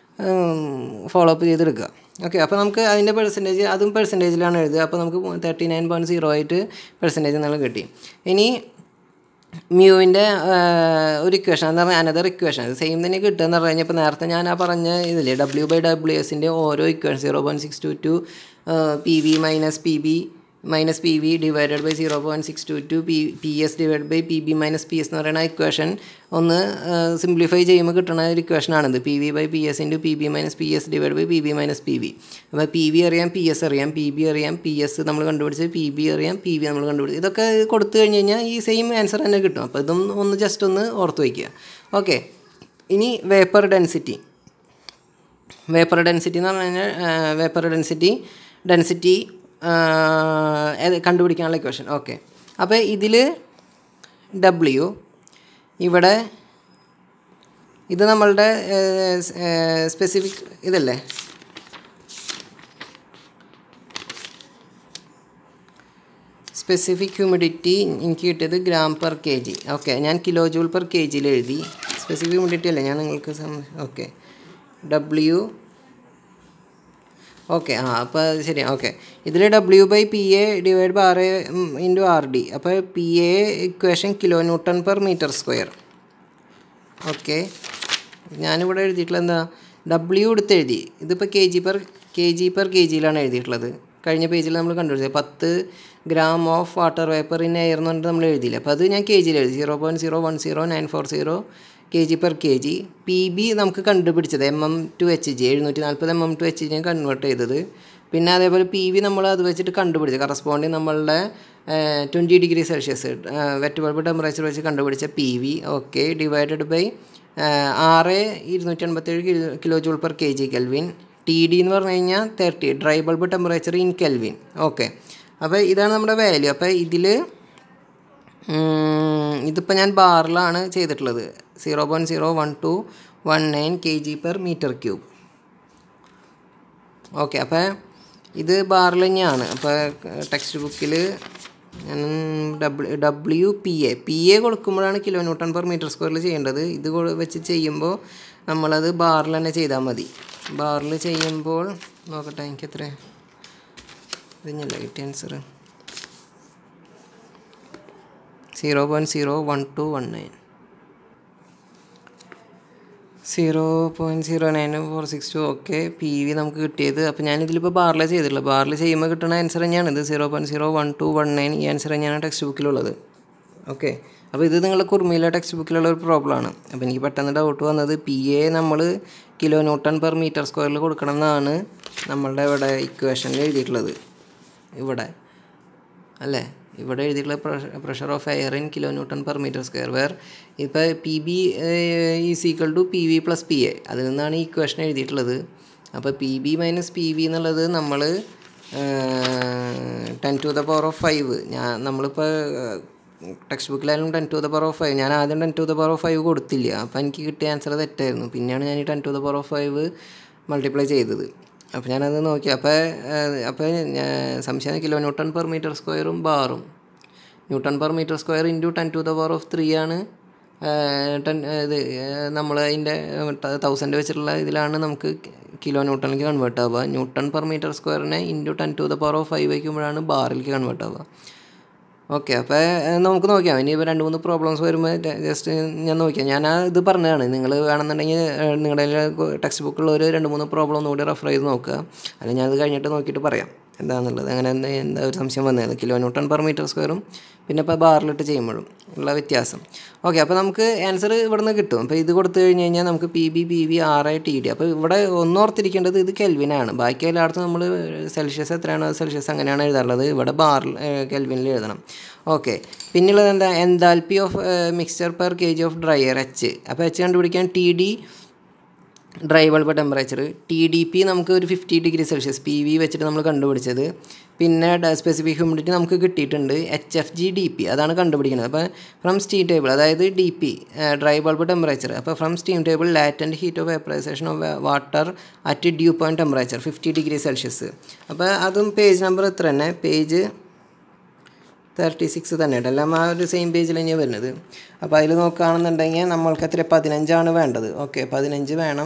ഫോളോ അപ്പ് ചെയ്തെടുക്കുക ഓക്കെ അപ്പോൾ നമുക്ക് അതിൻ്റെ പെർസെൻറ്റേജ് അതും പെർസെൻറ്റേജിലാണ് എഴുതുക അപ്പോൾ നമുക്ക് തേർട്ടി നയൻ പോയിൻറ്റ് സീറോ ആയിട്ട് പെർസെൻറ്റേജ് എന്നുള്ള കിട്ടി ഇനി മ്യൂവിൻ്റെ ഒരു ഇക്വേഷൻ എന്ന് പറഞ്ഞാൽ അനദർ ഇക്വേഷൻ സെയിം തന്നെ കിട്ടുക എന്ന് പറഞ്ഞു കഴിഞ്ഞാൽ ഇപ്പോൾ നേരത്തെ ഞാൻ ആ പറഞ്ഞ ഇതില്ലേ ഡബ്ല്യു ബൈ ഡബ്ല്യു എസിൻ്റെ ഓരോ equation zero point six two two P V minus P B minus P V divided by zero point six two two P P S divide by P B minus P S എന്ന് പറയുന്ന ഇക്വേഷൻ ഒന്ന് സിംപ്ലിഫൈ ചെയ്യുമ്പോൾ കിട്ടുന്ന ഒരു ഇക്വേഷനാണിത് P V by P S into P B minus P S divide by P B minus P V അപ്പോൾ പി വി അറിയാം പി എസ് അറിയാം പി ബി അറിയാം പി എസ് നമ്മൾ കണ്ടുപിടിച്ച് പി ബി അറിയാം പി വി നമ്മൾ കണ്ടുപിടിച്ച് ഇതൊക്കെ കൊടുത്തു കഴിഞ്ഞ് കഴിഞ്ഞാൽ ഈ സെയിം ആൻസർ തന്നെ കിട്ടും അപ്പോൾ ഇതും ഒന്ന് ജസ്റ്റ് ഒന്ന് ഓർത്ത് വയ്ക്കുക ഓക്കെ ഇനി വേപ്പർ ഡെൻസിറ്റി വേപ്പർ ഡെൻസിറ്റി എന്ന് പറഞ്ഞു കഴിഞ്ഞാൽ വേപ്പർ ഡെൻസിറ്റി ഡെൻസിറ്റി കണ്ടുപിടിക്കാനുള്ള ഇക്വേഷൻ ഓക്കെ അപ്പോൾ ഇതിൽ ഡബ്ല്യു ഇവിടെ ഇത് നമ്മളുടെ സ്പെസിഫിക് ഇതല്ലേ സ്പെസിഫിക് ഹ്യൂമിഡിറ്റി എനിക്ക് കിട്ടിയത് gram per K G okay ഞാൻ കിലോ ജൂൾ പെർ കെ ജിയിൽ എഴുതി സ്പെസിഫിക് ഹ്യൂമിഡിറ്റി അല്ലേ ഞാൻ നിങ്ങൾക്ക് ഓക്കെ ഡബ്ല്യു ഓക്കെ ആ അപ്പോൾ അത് ശരി ഓക്കെ ഇതിൽ W by P A divide by R A into R D അപ്പോൾ P A equation kilo newton per metre square okay ഞാനിവിടെ എഴുതിയിട്ടുള്ള എന്താ ഡബ്ല്യു എടുത്ത് എഴുതി ഇതിപ്പോൾ K G per K G per K ജിയിലാണ് എഴുതിയിട്ടുള്ളത് കഴിഞ്ഞ പേജിൽ നമ്മൾ കണ്ടുപിടിച്ചത് പത്ത് gram of water vapour in air എന്ന് പറഞ്ഞിട്ട് നമ്മൾ എഴുതിയില്ല അപ്പോൾ അത് ഞാൻ കെ ജിയിൽ എഴുതി zero point zero one zero nine four zero K G per K G P B നമുക്ക് കണ്ടുപിടിച്ചത് M M to H G എഴുന്നൂറ്റി നാൽപ്പത് M M to H G convert ചെയ്തത് പിന്നെ അതേപോലെ പി വി നമ്മൾ അത് വെച്ചിട്ട് കണ്ടുപിടിച്ചത് കറസ്പോണ്ടിങ് നമ്മളുടെ twenty degree Celsius wet bulb temperature വെച്ച് കണ്ടുപിടിച്ച P V okay divided by ആറ് ഇരുന്നൂറ്റി എൺപത്തേഴ് kilo kilo joule per K G kelvin T D എന്ന് പറഞ്ഞു കഴിഞ്ഞാൽ thirty dry bulb temperature in kelvin okay അപ്പോൾ ഇതാണ് നമ്മുടെ വാല്യൂ അപ്പോൾ ഇതിൽ ഇതിപ്പോൾ ഞാൻ ബാറിലാണ് ചെയ്തിട്ടുള്ളത് zero point zero one two one nine K G per metre cube okay അപ്പോൾ ഇത് ബാറിൽ തന്നെയാണ് അപ്പോൾ ടെക്സ്റ്റ് ബുക്കിൽ ഞാൻ W W P A P A കൊടുക്കുമ്പോഴാണ് കിലോ ന്യൂട്ടൺ പെർ മീറ്റർ സ്ക്വയറിൽ ചെയ്യേണ്ടത് ഇത് കൊ- വെച്ച് ചെയ്യുമ്പോൾ നമ്മളത് ബാറിൽ തന്നെ ചെയ്താൽ മതി ബാറിൽ ചെയ്യുമ്പോൾ നോക്കട്ടെ എനിക്ക് എത്ര ഇതിഞ്ഞല്ല കിട്ടിയ answer zero point zero one two one nine zero point zero nine four six two okay P V നമുക്ക് കിട്ടിയത് അപ്പോൾ ഞാൻ ഇതിലിപ്പോൾ ബാറിലെ ചെയ്തിട്ടുള്ളത് ബാറിൽ ചെയ്യുമ്പോൾ കിട്ടുന്ന ആൻസർ തന്നെയാണ് ഇത് zero point zero one two one nine ഈ ആൻസർ തന്നെയാണ് ടെക്സ്റ്റ് ബുക്കിലുള്ളത് ഓക്കെ അപ്പോൾ ഇത് നിങ്ങളുടെ കുർമിയിലെ ടെക്സ്റ്റ് ബുക്കിലുള്ള ഒരു പ്രോബ്ലമാണ് അപ്പോൾ എനിക്ക് പെട്ടെന്ന് ഡൗട്ട് വന്നത് പി എ നമ്മൾ കിലോ ന്യൂട്ടൺ പെർ മീറ്റർ സ്ക്വയറിൽ കൊടുക്കണം എന്നാണ് നമ്മളുടെ ഇവിടെ ഇക്വേഷനിൽ എഴുതിയിട്ടുള്ളത് ഇവിടെ അല്ലേ ഇവിടെ എഴുതിയിട്ടുള്ള pressure of air in kilo newton per metre square where ഇപ്പോൾ P B is equal to P V plus P A അതിൽ നിന്നാണ് ഈ ഇക്വേഷൻ എഴുതിയിട്ടുള്ളത് അപ്പോൾ P B minus P V എന്നുള്ളത് നമ്മൾ ten to the power of five ഞാൻ നമ്മളിപ്പോൾ ടെക്സ്റ്റ് ബുക്കിലായാലും ten to the power of five ഞാൻ ആദ്യം ten to the power of five കൊടുത്തില്ല അപ്പോൾ എനിക്ക് കിട്ടിയ ആൻസർ തെറ്റായിരുന്നു പിന്നെയാണ് ഞാൻ ഈ ten to the power of five multiply ചെയ്തത് അപ്പോൾ ഞാനത് നോക്കി അപ്പോൾ അപ്പോൾ ഞാൻ സംശയം കിലോ ന്യൂട്ടൺ പെർ മീറ്റർ സ്ക്വയറും ബാറും newton per metre square into ten to the power of three ആണ് ടെൻ ഇത് നമ്മൾ അതിൻ്റെ തൗസൻഡ് വെച്ചിട്ടുള്ള ഇതിലാണ് നമുക്ക് കിലോ ന്യൂട്ടണിലേക്ക് കൺവേർട്ട് ആവുക ന്യൂട്ടൺ പെർ മീറ്റർ സ്ക്വയറിനെ into ten to the power of five വയ്ക്കുമ്പോഴാണ് ബാറിലേക്ക് കൺവേർട്ട് ആവുക ഓക്കെ അപ്പോൾ നമുക്ക് നോക്കാം ഇനി ഇപ്പോൾ രണ്ട് മൂന്ന് പ്രോബ്ലംസ് വരുമ്പോൾ ജസ്റ്റ് ഞാൻ നോക്കിയാൽ ഞാൻ ആ ഇത് പറഞ്ഞതാണ് നിങ്ങൾ വേണമെന്നുണ്ടെങ്കിൽ ഏഹ്, നിങ്ങളുടെ ടെക്സ്റ്റ് ബുക്കുള്ള ഒരു രണ്ട് മൂന്ന് പ്രോബ്ലം ഒന്നുകൂടി റെഫർ ചെയ്ത് നോക്കുക അല്ലെങ്കിൽ ഞാനത് കഴിഞ്ഞിട്ട് നോക്കിയിട്ട് പറയാം എന്താണെന്നുള്ളത് അങ്ങനെ എന്താ എന്താ ഒരു സംശയം വന്നത് കിലോ ന്യൂട്ടൺ പെർ മീറ്റർ സ്ക്വയറും പിന്നെ ഇപ്പോൾ ബാറിലിട്ട് ചെയ്യുമ്പോഴും ഉള്ള വ്യത്യാസം ഓക്കെ അപ്പോൾ നമുക്ക് ആൻസർ ഇവിടുന്ന് കിട്ടും അപ്പോൾ ഇത് കൊടുത്തു കഴിഞ്ഞ് കഴിഞ്ഞാൽ നമുക്ക് P B P V R I T D അപ്പോൾ ഇവിടെ ഒന്നോർത്തിരിക്കേണ്ടത് ഇത് കെൽവിനാണ് ബാക്കി എല്ലായിടത്തും നമ്മൾ സെൽഷ്യസ് എത്രയാണോ സെൽഷ്യസ് അങ്ങനെയാണ് എഴുതാറുള്ളത് ഇവിടെ ബാറിൽ കെൽവിനിൽ എഴുതണം ഓക്കെ പിന്നുള്ളത് എന്താ enthalpy of mixture per K G of dry air H അപ്പോൾ എച്ച് കണ്ടുപിടിക്കാൻ T D dry bulb temperature T D P നമുക്ക് ഒരു fifty degree Celsius P V വെച്ചിട്ട് നമ്മൾ കണ്ടുപിടിച്ചത് പിന്നെ സ്പെസിഫിക് ഹ്യൂമിഡിറ്റി നമുക്ക് കിട്ടിയിട്ടുണ്ട് H F G D P അതാണ് കണ്ടുപിടിക്കുന്നത് അപ്പോൾ ഫ്രം സ്റ്റീം ടേബിൾ അതായത് D P dry bulb temperature അപ്പോൾ from steam table latent heat of vaporisation of water at dew point temperature fifty degree Celsius അപ്പോൾ അതും പേജ് നമ്പർ എത്ര തന്നെ പേജ് തേർട്ടി സിക്സ് തന്നെ ഉണ്ട് എല്ലാം ആ ഒരു സെയിം പേജിൽ തന്നെയാണ് വരുന്നത് അപ്പോൾ അതിൽ നോക്കുകയാണെന്നുണ്ടെങ്കിൽ നമ്മൾക്ക് എത്ര പതിനഞ്ചാണ് വേണ്ടത് ഓക്കെ പതിനഞ്ച് വേണം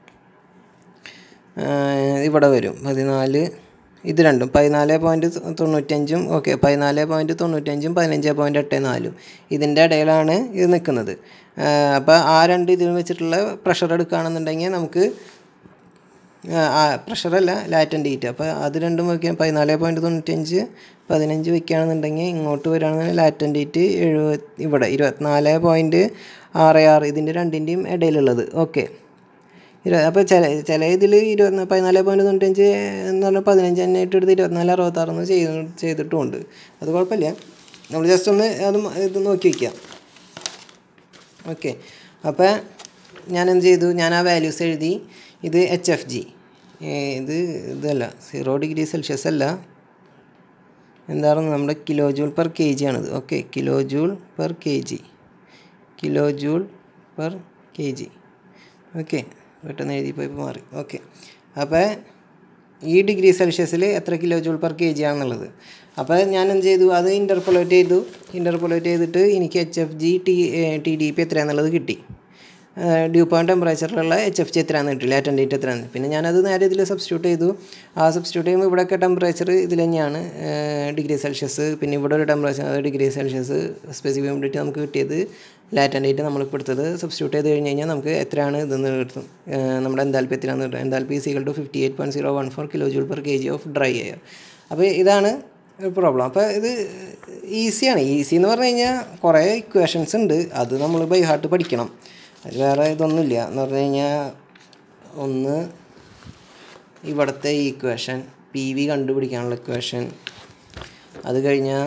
ആ, ഇവിടെ വരും പതിനാല് ഇത് രണ്ടും പതിനാല് പോയിൻറ്റ് തൊണ്ണൂറ്റഞ്ചും ഓക്കെ പതിനാല് പോയിൻറ്റ് തൊണ്ണൂറ്റഞ്ചും പതിനഞ്ച് പോയിൻറ്റ് എട്ട് നാലും ഇതിൻ്റെ ഇടയിലാണ് ഇത് നിൽക്കുന്നത് അപ്പോൾ ആ രണ്ട് ഇതിൽ വെച്ചിട്ടുള്ള പ്രഷർ എടുക്കുകയാണെന്നുണ്ടെങ്കിൽ നമുക്ക് പ്രഷറല്ല ലാറ്റൻ്റ് ഹീറ്റ് അപ്പോൾ അത് രണ്ടും വയ്ക്കാൻ പതിനാല് പോയിൻറ്റ് തൊണ്ണൂറ്റഞ്ച് പതിനഞ്ച് വയ്ക്കുകയാണെന്നുണ്ടെങ്കിൽ ഇങ്ങോട്ട് വരികയാണെന്നുണ്ടെങ്കിൽ ലാറ്റൻ്റ് ഹീറ്റ് എഴുപത് ഇവിടെ ഇരുപത്തിനാല് പോയിൻറ്റ് ആറ് ആറ് ഇതിൻ്റെ രണ്ടിൻ്റെയും ഇടയിലുള്ളത് ഓക്കെ ഇരു അപ്പോൾ ചില ചില ഇതിൽ ഇരുപത്തി പതിനാല് പോയിൻറ്റ് തൊണ്ണൂറ്റഞ്ച് എന്ന് പറഞ്ഞാൽ പതിനഞ്ച് തന്നെ ആയിട്ട് എടുത്ത് ഇരുപത്തിനാല് അറുപത്താറെന്ന് ചെയ്ത് ചെയ്തിട്ടുമുണ്ട് അത് കുഴപ്പമില്ല നമ്മൾ ജസ്റ്റ് ഒന്ന് അത് മ- ഇത് നോക്കി വയ്ക്കാം ഓക്കെ അപ്പോൾ ഞാൻ എന്ത് ചെയ്തു ഞാൻ ആ വാല്യൂസ് എഴുതി ഇത് എച്ച് എഫ് ജി ഇത് ഇതല്ല സീറോ ഡിഗ്രി സെൽഷ്യസ് അല്ല എന്താണ് നമ്മുടെ kilo joule per K G ആണിത് okay kilo joule per K G kilo joule per K G okay പെട്ടെന്ന് എഴുതിപ്പോയി ഇപ്പോൾ മാറി ഓക്കെ അപ്പോൾ ഈ ഡിഗ്രി സെൽഷ്യസിൽ എത്ര kilo joule per K G ആണെന്നുള്ളത് അപ്പോൾ ഞാൻ എന്ത് ചെയ്തു അത് ഇൻ്റർപൊലേറ്റ് ചെയ്തു ഇൻ്റർപൊലേറ്റ് ചെയ്തിട്ട് എനിക്ക് H F G T T D P എത്രയാണെന്നുള്ളത് കിട്ടി ഡ്യൂ പോയിൻറ്റ് ടെമ്പറേച്ചറിലുള്ള എച്ച് എഫ് ജി എത്രയാണെന്ന് കിട്ടി ലാറ്റൻ്റ് ഹീറ്റ് എത്രയാണ് പിന്നെ ഞാനത് നേരെ ഇതിൽ സബ്സ്റ്റിറ്റ്യൂട്ട് ചെയ്തു ആ സബ്സ്റ്റിറ്റ്യൂട്ട് ചെയ്യുമ്പോൾ ഇവിടെയൊക്കെ ടെമ്പറേച്ചർ ഇതിൽ തന്നെയാണ് ഡിഗ്രി സെൽഷ്യസ് പിന്നെ ഇവിടെ ഒരു temperature degree Celsius specific humidity നമുക്ക് കിട്ടിയത് ലാറ്റൻ്റ് ഹീറ്റ് നമ്മളിപ്പോൾ എടുത്തത് സബ്സ്റ്റിറ്റ്യൂട്ട് ചെയ്ത് കഴിഞ്ഞ് കഴിഞ്ഞാൽ നമുക്ക് എത്രയാണ് ഇതെന്ന് കിട്ടും നമ്മുടെ എന്താൽപ്പി എത്രയാണെന്ന് കിട്ടും enthalpy equal to fifty eight point zero one four kilo joule per K G of dry air അപ്പോൾ ഇതാണ് പ്രോബ്ലം അപ്പോൾ ഇത് ഈസിയാണ് ഈസി എന്ന് പറഞ്ഞു കഴിഞ്ഞാൽ കുറേ ഇക്വേഷൻസ് ഉണ്ട് അത് നമ്മൾ ബൈ ഹാർട്ട് പഠിക്കണം അത് വേറെ ഇതൊന്നുമില്ല എന്ന് പറഞ്ഞു കഴിഞ്ഞാൽ ഒന്ന് ഇവിടുത്തെ ഈക്വേഷൻ പി വി കണ്ടുപിടിക്കാനുള്ള ഇക്വേഷൻ അത് കഴിഞ്ഞാൽ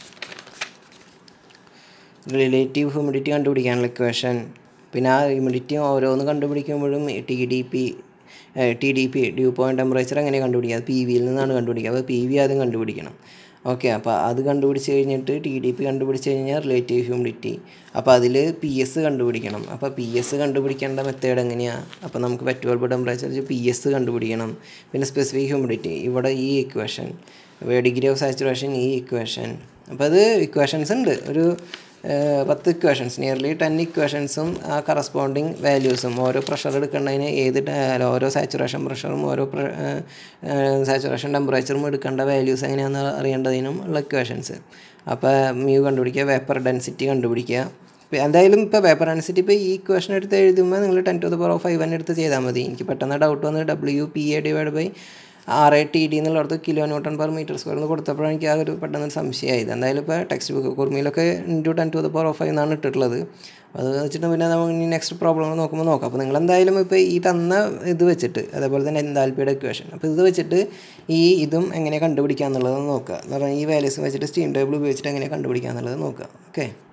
റിലേറ്റീവ് ഹ്യൂമിഡിറ്റി കണ്ടുപിടിക്കാനുള്ള ഇക്വേഷൻ പിന്നെ ആ ഹ്യൂമിഡിറ്റി ഓരോന്ന് കണ്ടുപിടിക്കുമ്പോഴും T D P T D P dew point temperature എങ്ങനെ കണ്ടുപിടിക്കുക അത് പി വിയിൽ നിന്നാണ് കണ്ടുപിടിക്കുക അപ്പോൾ പി വി ആദ്യം കണ്ടുപിടിക്കണം ഓക്കെ അപ്പോൾ അത് കണ്ടുപിടിച്ച് കഴിഞ്ഞിട്ട് ടി ഡി പി കണ്ടുപിടിച്ച് കഴിഞ്ഞാൽ റിലേറ്റീവ് ഹ്യൂമിഡിറ്റി അപ്പോൾ അതിൽ പി എസ് കണ്ടുപിടിക്കണം അപ്പോൾ പി എസ് കണ്ടുപിടിക്കേണ്ട മെത്തേഡ് എങ്ങനെയാണ് അപ്പോൾ നമുക്ക് പെറ്റുവൽബ് ടെമ്പറേച്ചർ പി എസ് കണ്ടുപിടിക്കണം പിന്നെ സ്പെസിഫിക് ഹ്യൂമിഡിറ്റി ഇവിടെ ഈ ഇക്വേഷൻ ഡിഗ്രി ഓഫ് സാച്ചുറേഷൻ ഈ ഇക്വേഷൻ അപ്പോൾ അത് ഇക്വേഷൻസ് ഉണ്ട് ഒരു പത്ത് ഇക്വേഷൻസ് നിയർലി ടെൻ ഇക്വേഷൻസും ആ കറസ്പോണ്ടിങ് വാല്യൂസും ഓരോ പ്രഷർ എടുക്കേണ്ടതിന് ഏത് ഓരോ സാച്ചുറേഷൻ പ്രഷറും ഓരോ സാച്ചുറേഷൻ ടെമ്പറേച്ചറും എടുക്കേണ്ട വാല്യൂസ് എങ്ങനെയാണെന്ന് അറിയേണ്ടതിനും ഉള്ള ഇക്വേഷൻസ് അപ്പോൾ മ്യൂ കണ്ടുപിടിക്കുക വേപ്പർ ഡെൻസിറ്റി കണ്ടുപിടിക്കുക എന്തായാലും ഇപ്പോൾ പേപ്പർ ഡെൻസിറ്റി ഇപ്പോൾ ഈ ഇക്വേഷൻ എടുത്ത് എഴുതുമ്പോൾ നിങ്ങൾ ten to the power of five തന്നെ എടുത്ത് ചെയ്താൽ മതി എനിക്ക് പെട്ടെന്ന് ഡൗട്ട് വന്ന് W P A divide by R A T D എന്നുള്ളടത്ത് kilo newton per metre square എന്ന് കൊടുത്തപ്പോഴാണ് എനിക്ക് ആ ഒരു പെട്ടെന്ന് സംശയമായത് എന്തായാലും ഇപ്പോൾ ടെക്സ്റ്റ് ബുക്ക് കുർമിയിലൊക്കെ into ten to the power of five എന്നാണ് ഇട്ടിട്ടുള്ളത് അത് വെച്ചിട്ട് പിന്നെ നമുക്ക് ഇനി നെക്സ്റ്റ് പ്രോബ്ലം നോക്കുമ്പോൾ നോക്കാം അപ്പോൾ നിങ്ങൾ എന്തായാലും ഇപ്പോൾ ഈ തന്ന ഇത് വെച്ചിട്ട് അതേപോലെ തന്നെ എന്താൽപ്പിയുടെ ഇക്വേഷൻ അപ്പോൾ ഇത് വെച്ചിട്ട് ഈ ഇതും എങ്ങനെ കണ്ടുപിടിക്കുക എന്നുള്ളത് നോക്കുക എന്ന് പറഞ്ഞാൽ ഈ വാല്യൂസ് വെച്ചിട്ട് സ്റ്റീം ടേബിൾ ഉപയോഗിച്ചിട്ട് എങ്ങനെ കണ്ടുപിടിക്കുക എന്നുള്ളത് നോക്കുക ഓക്കെ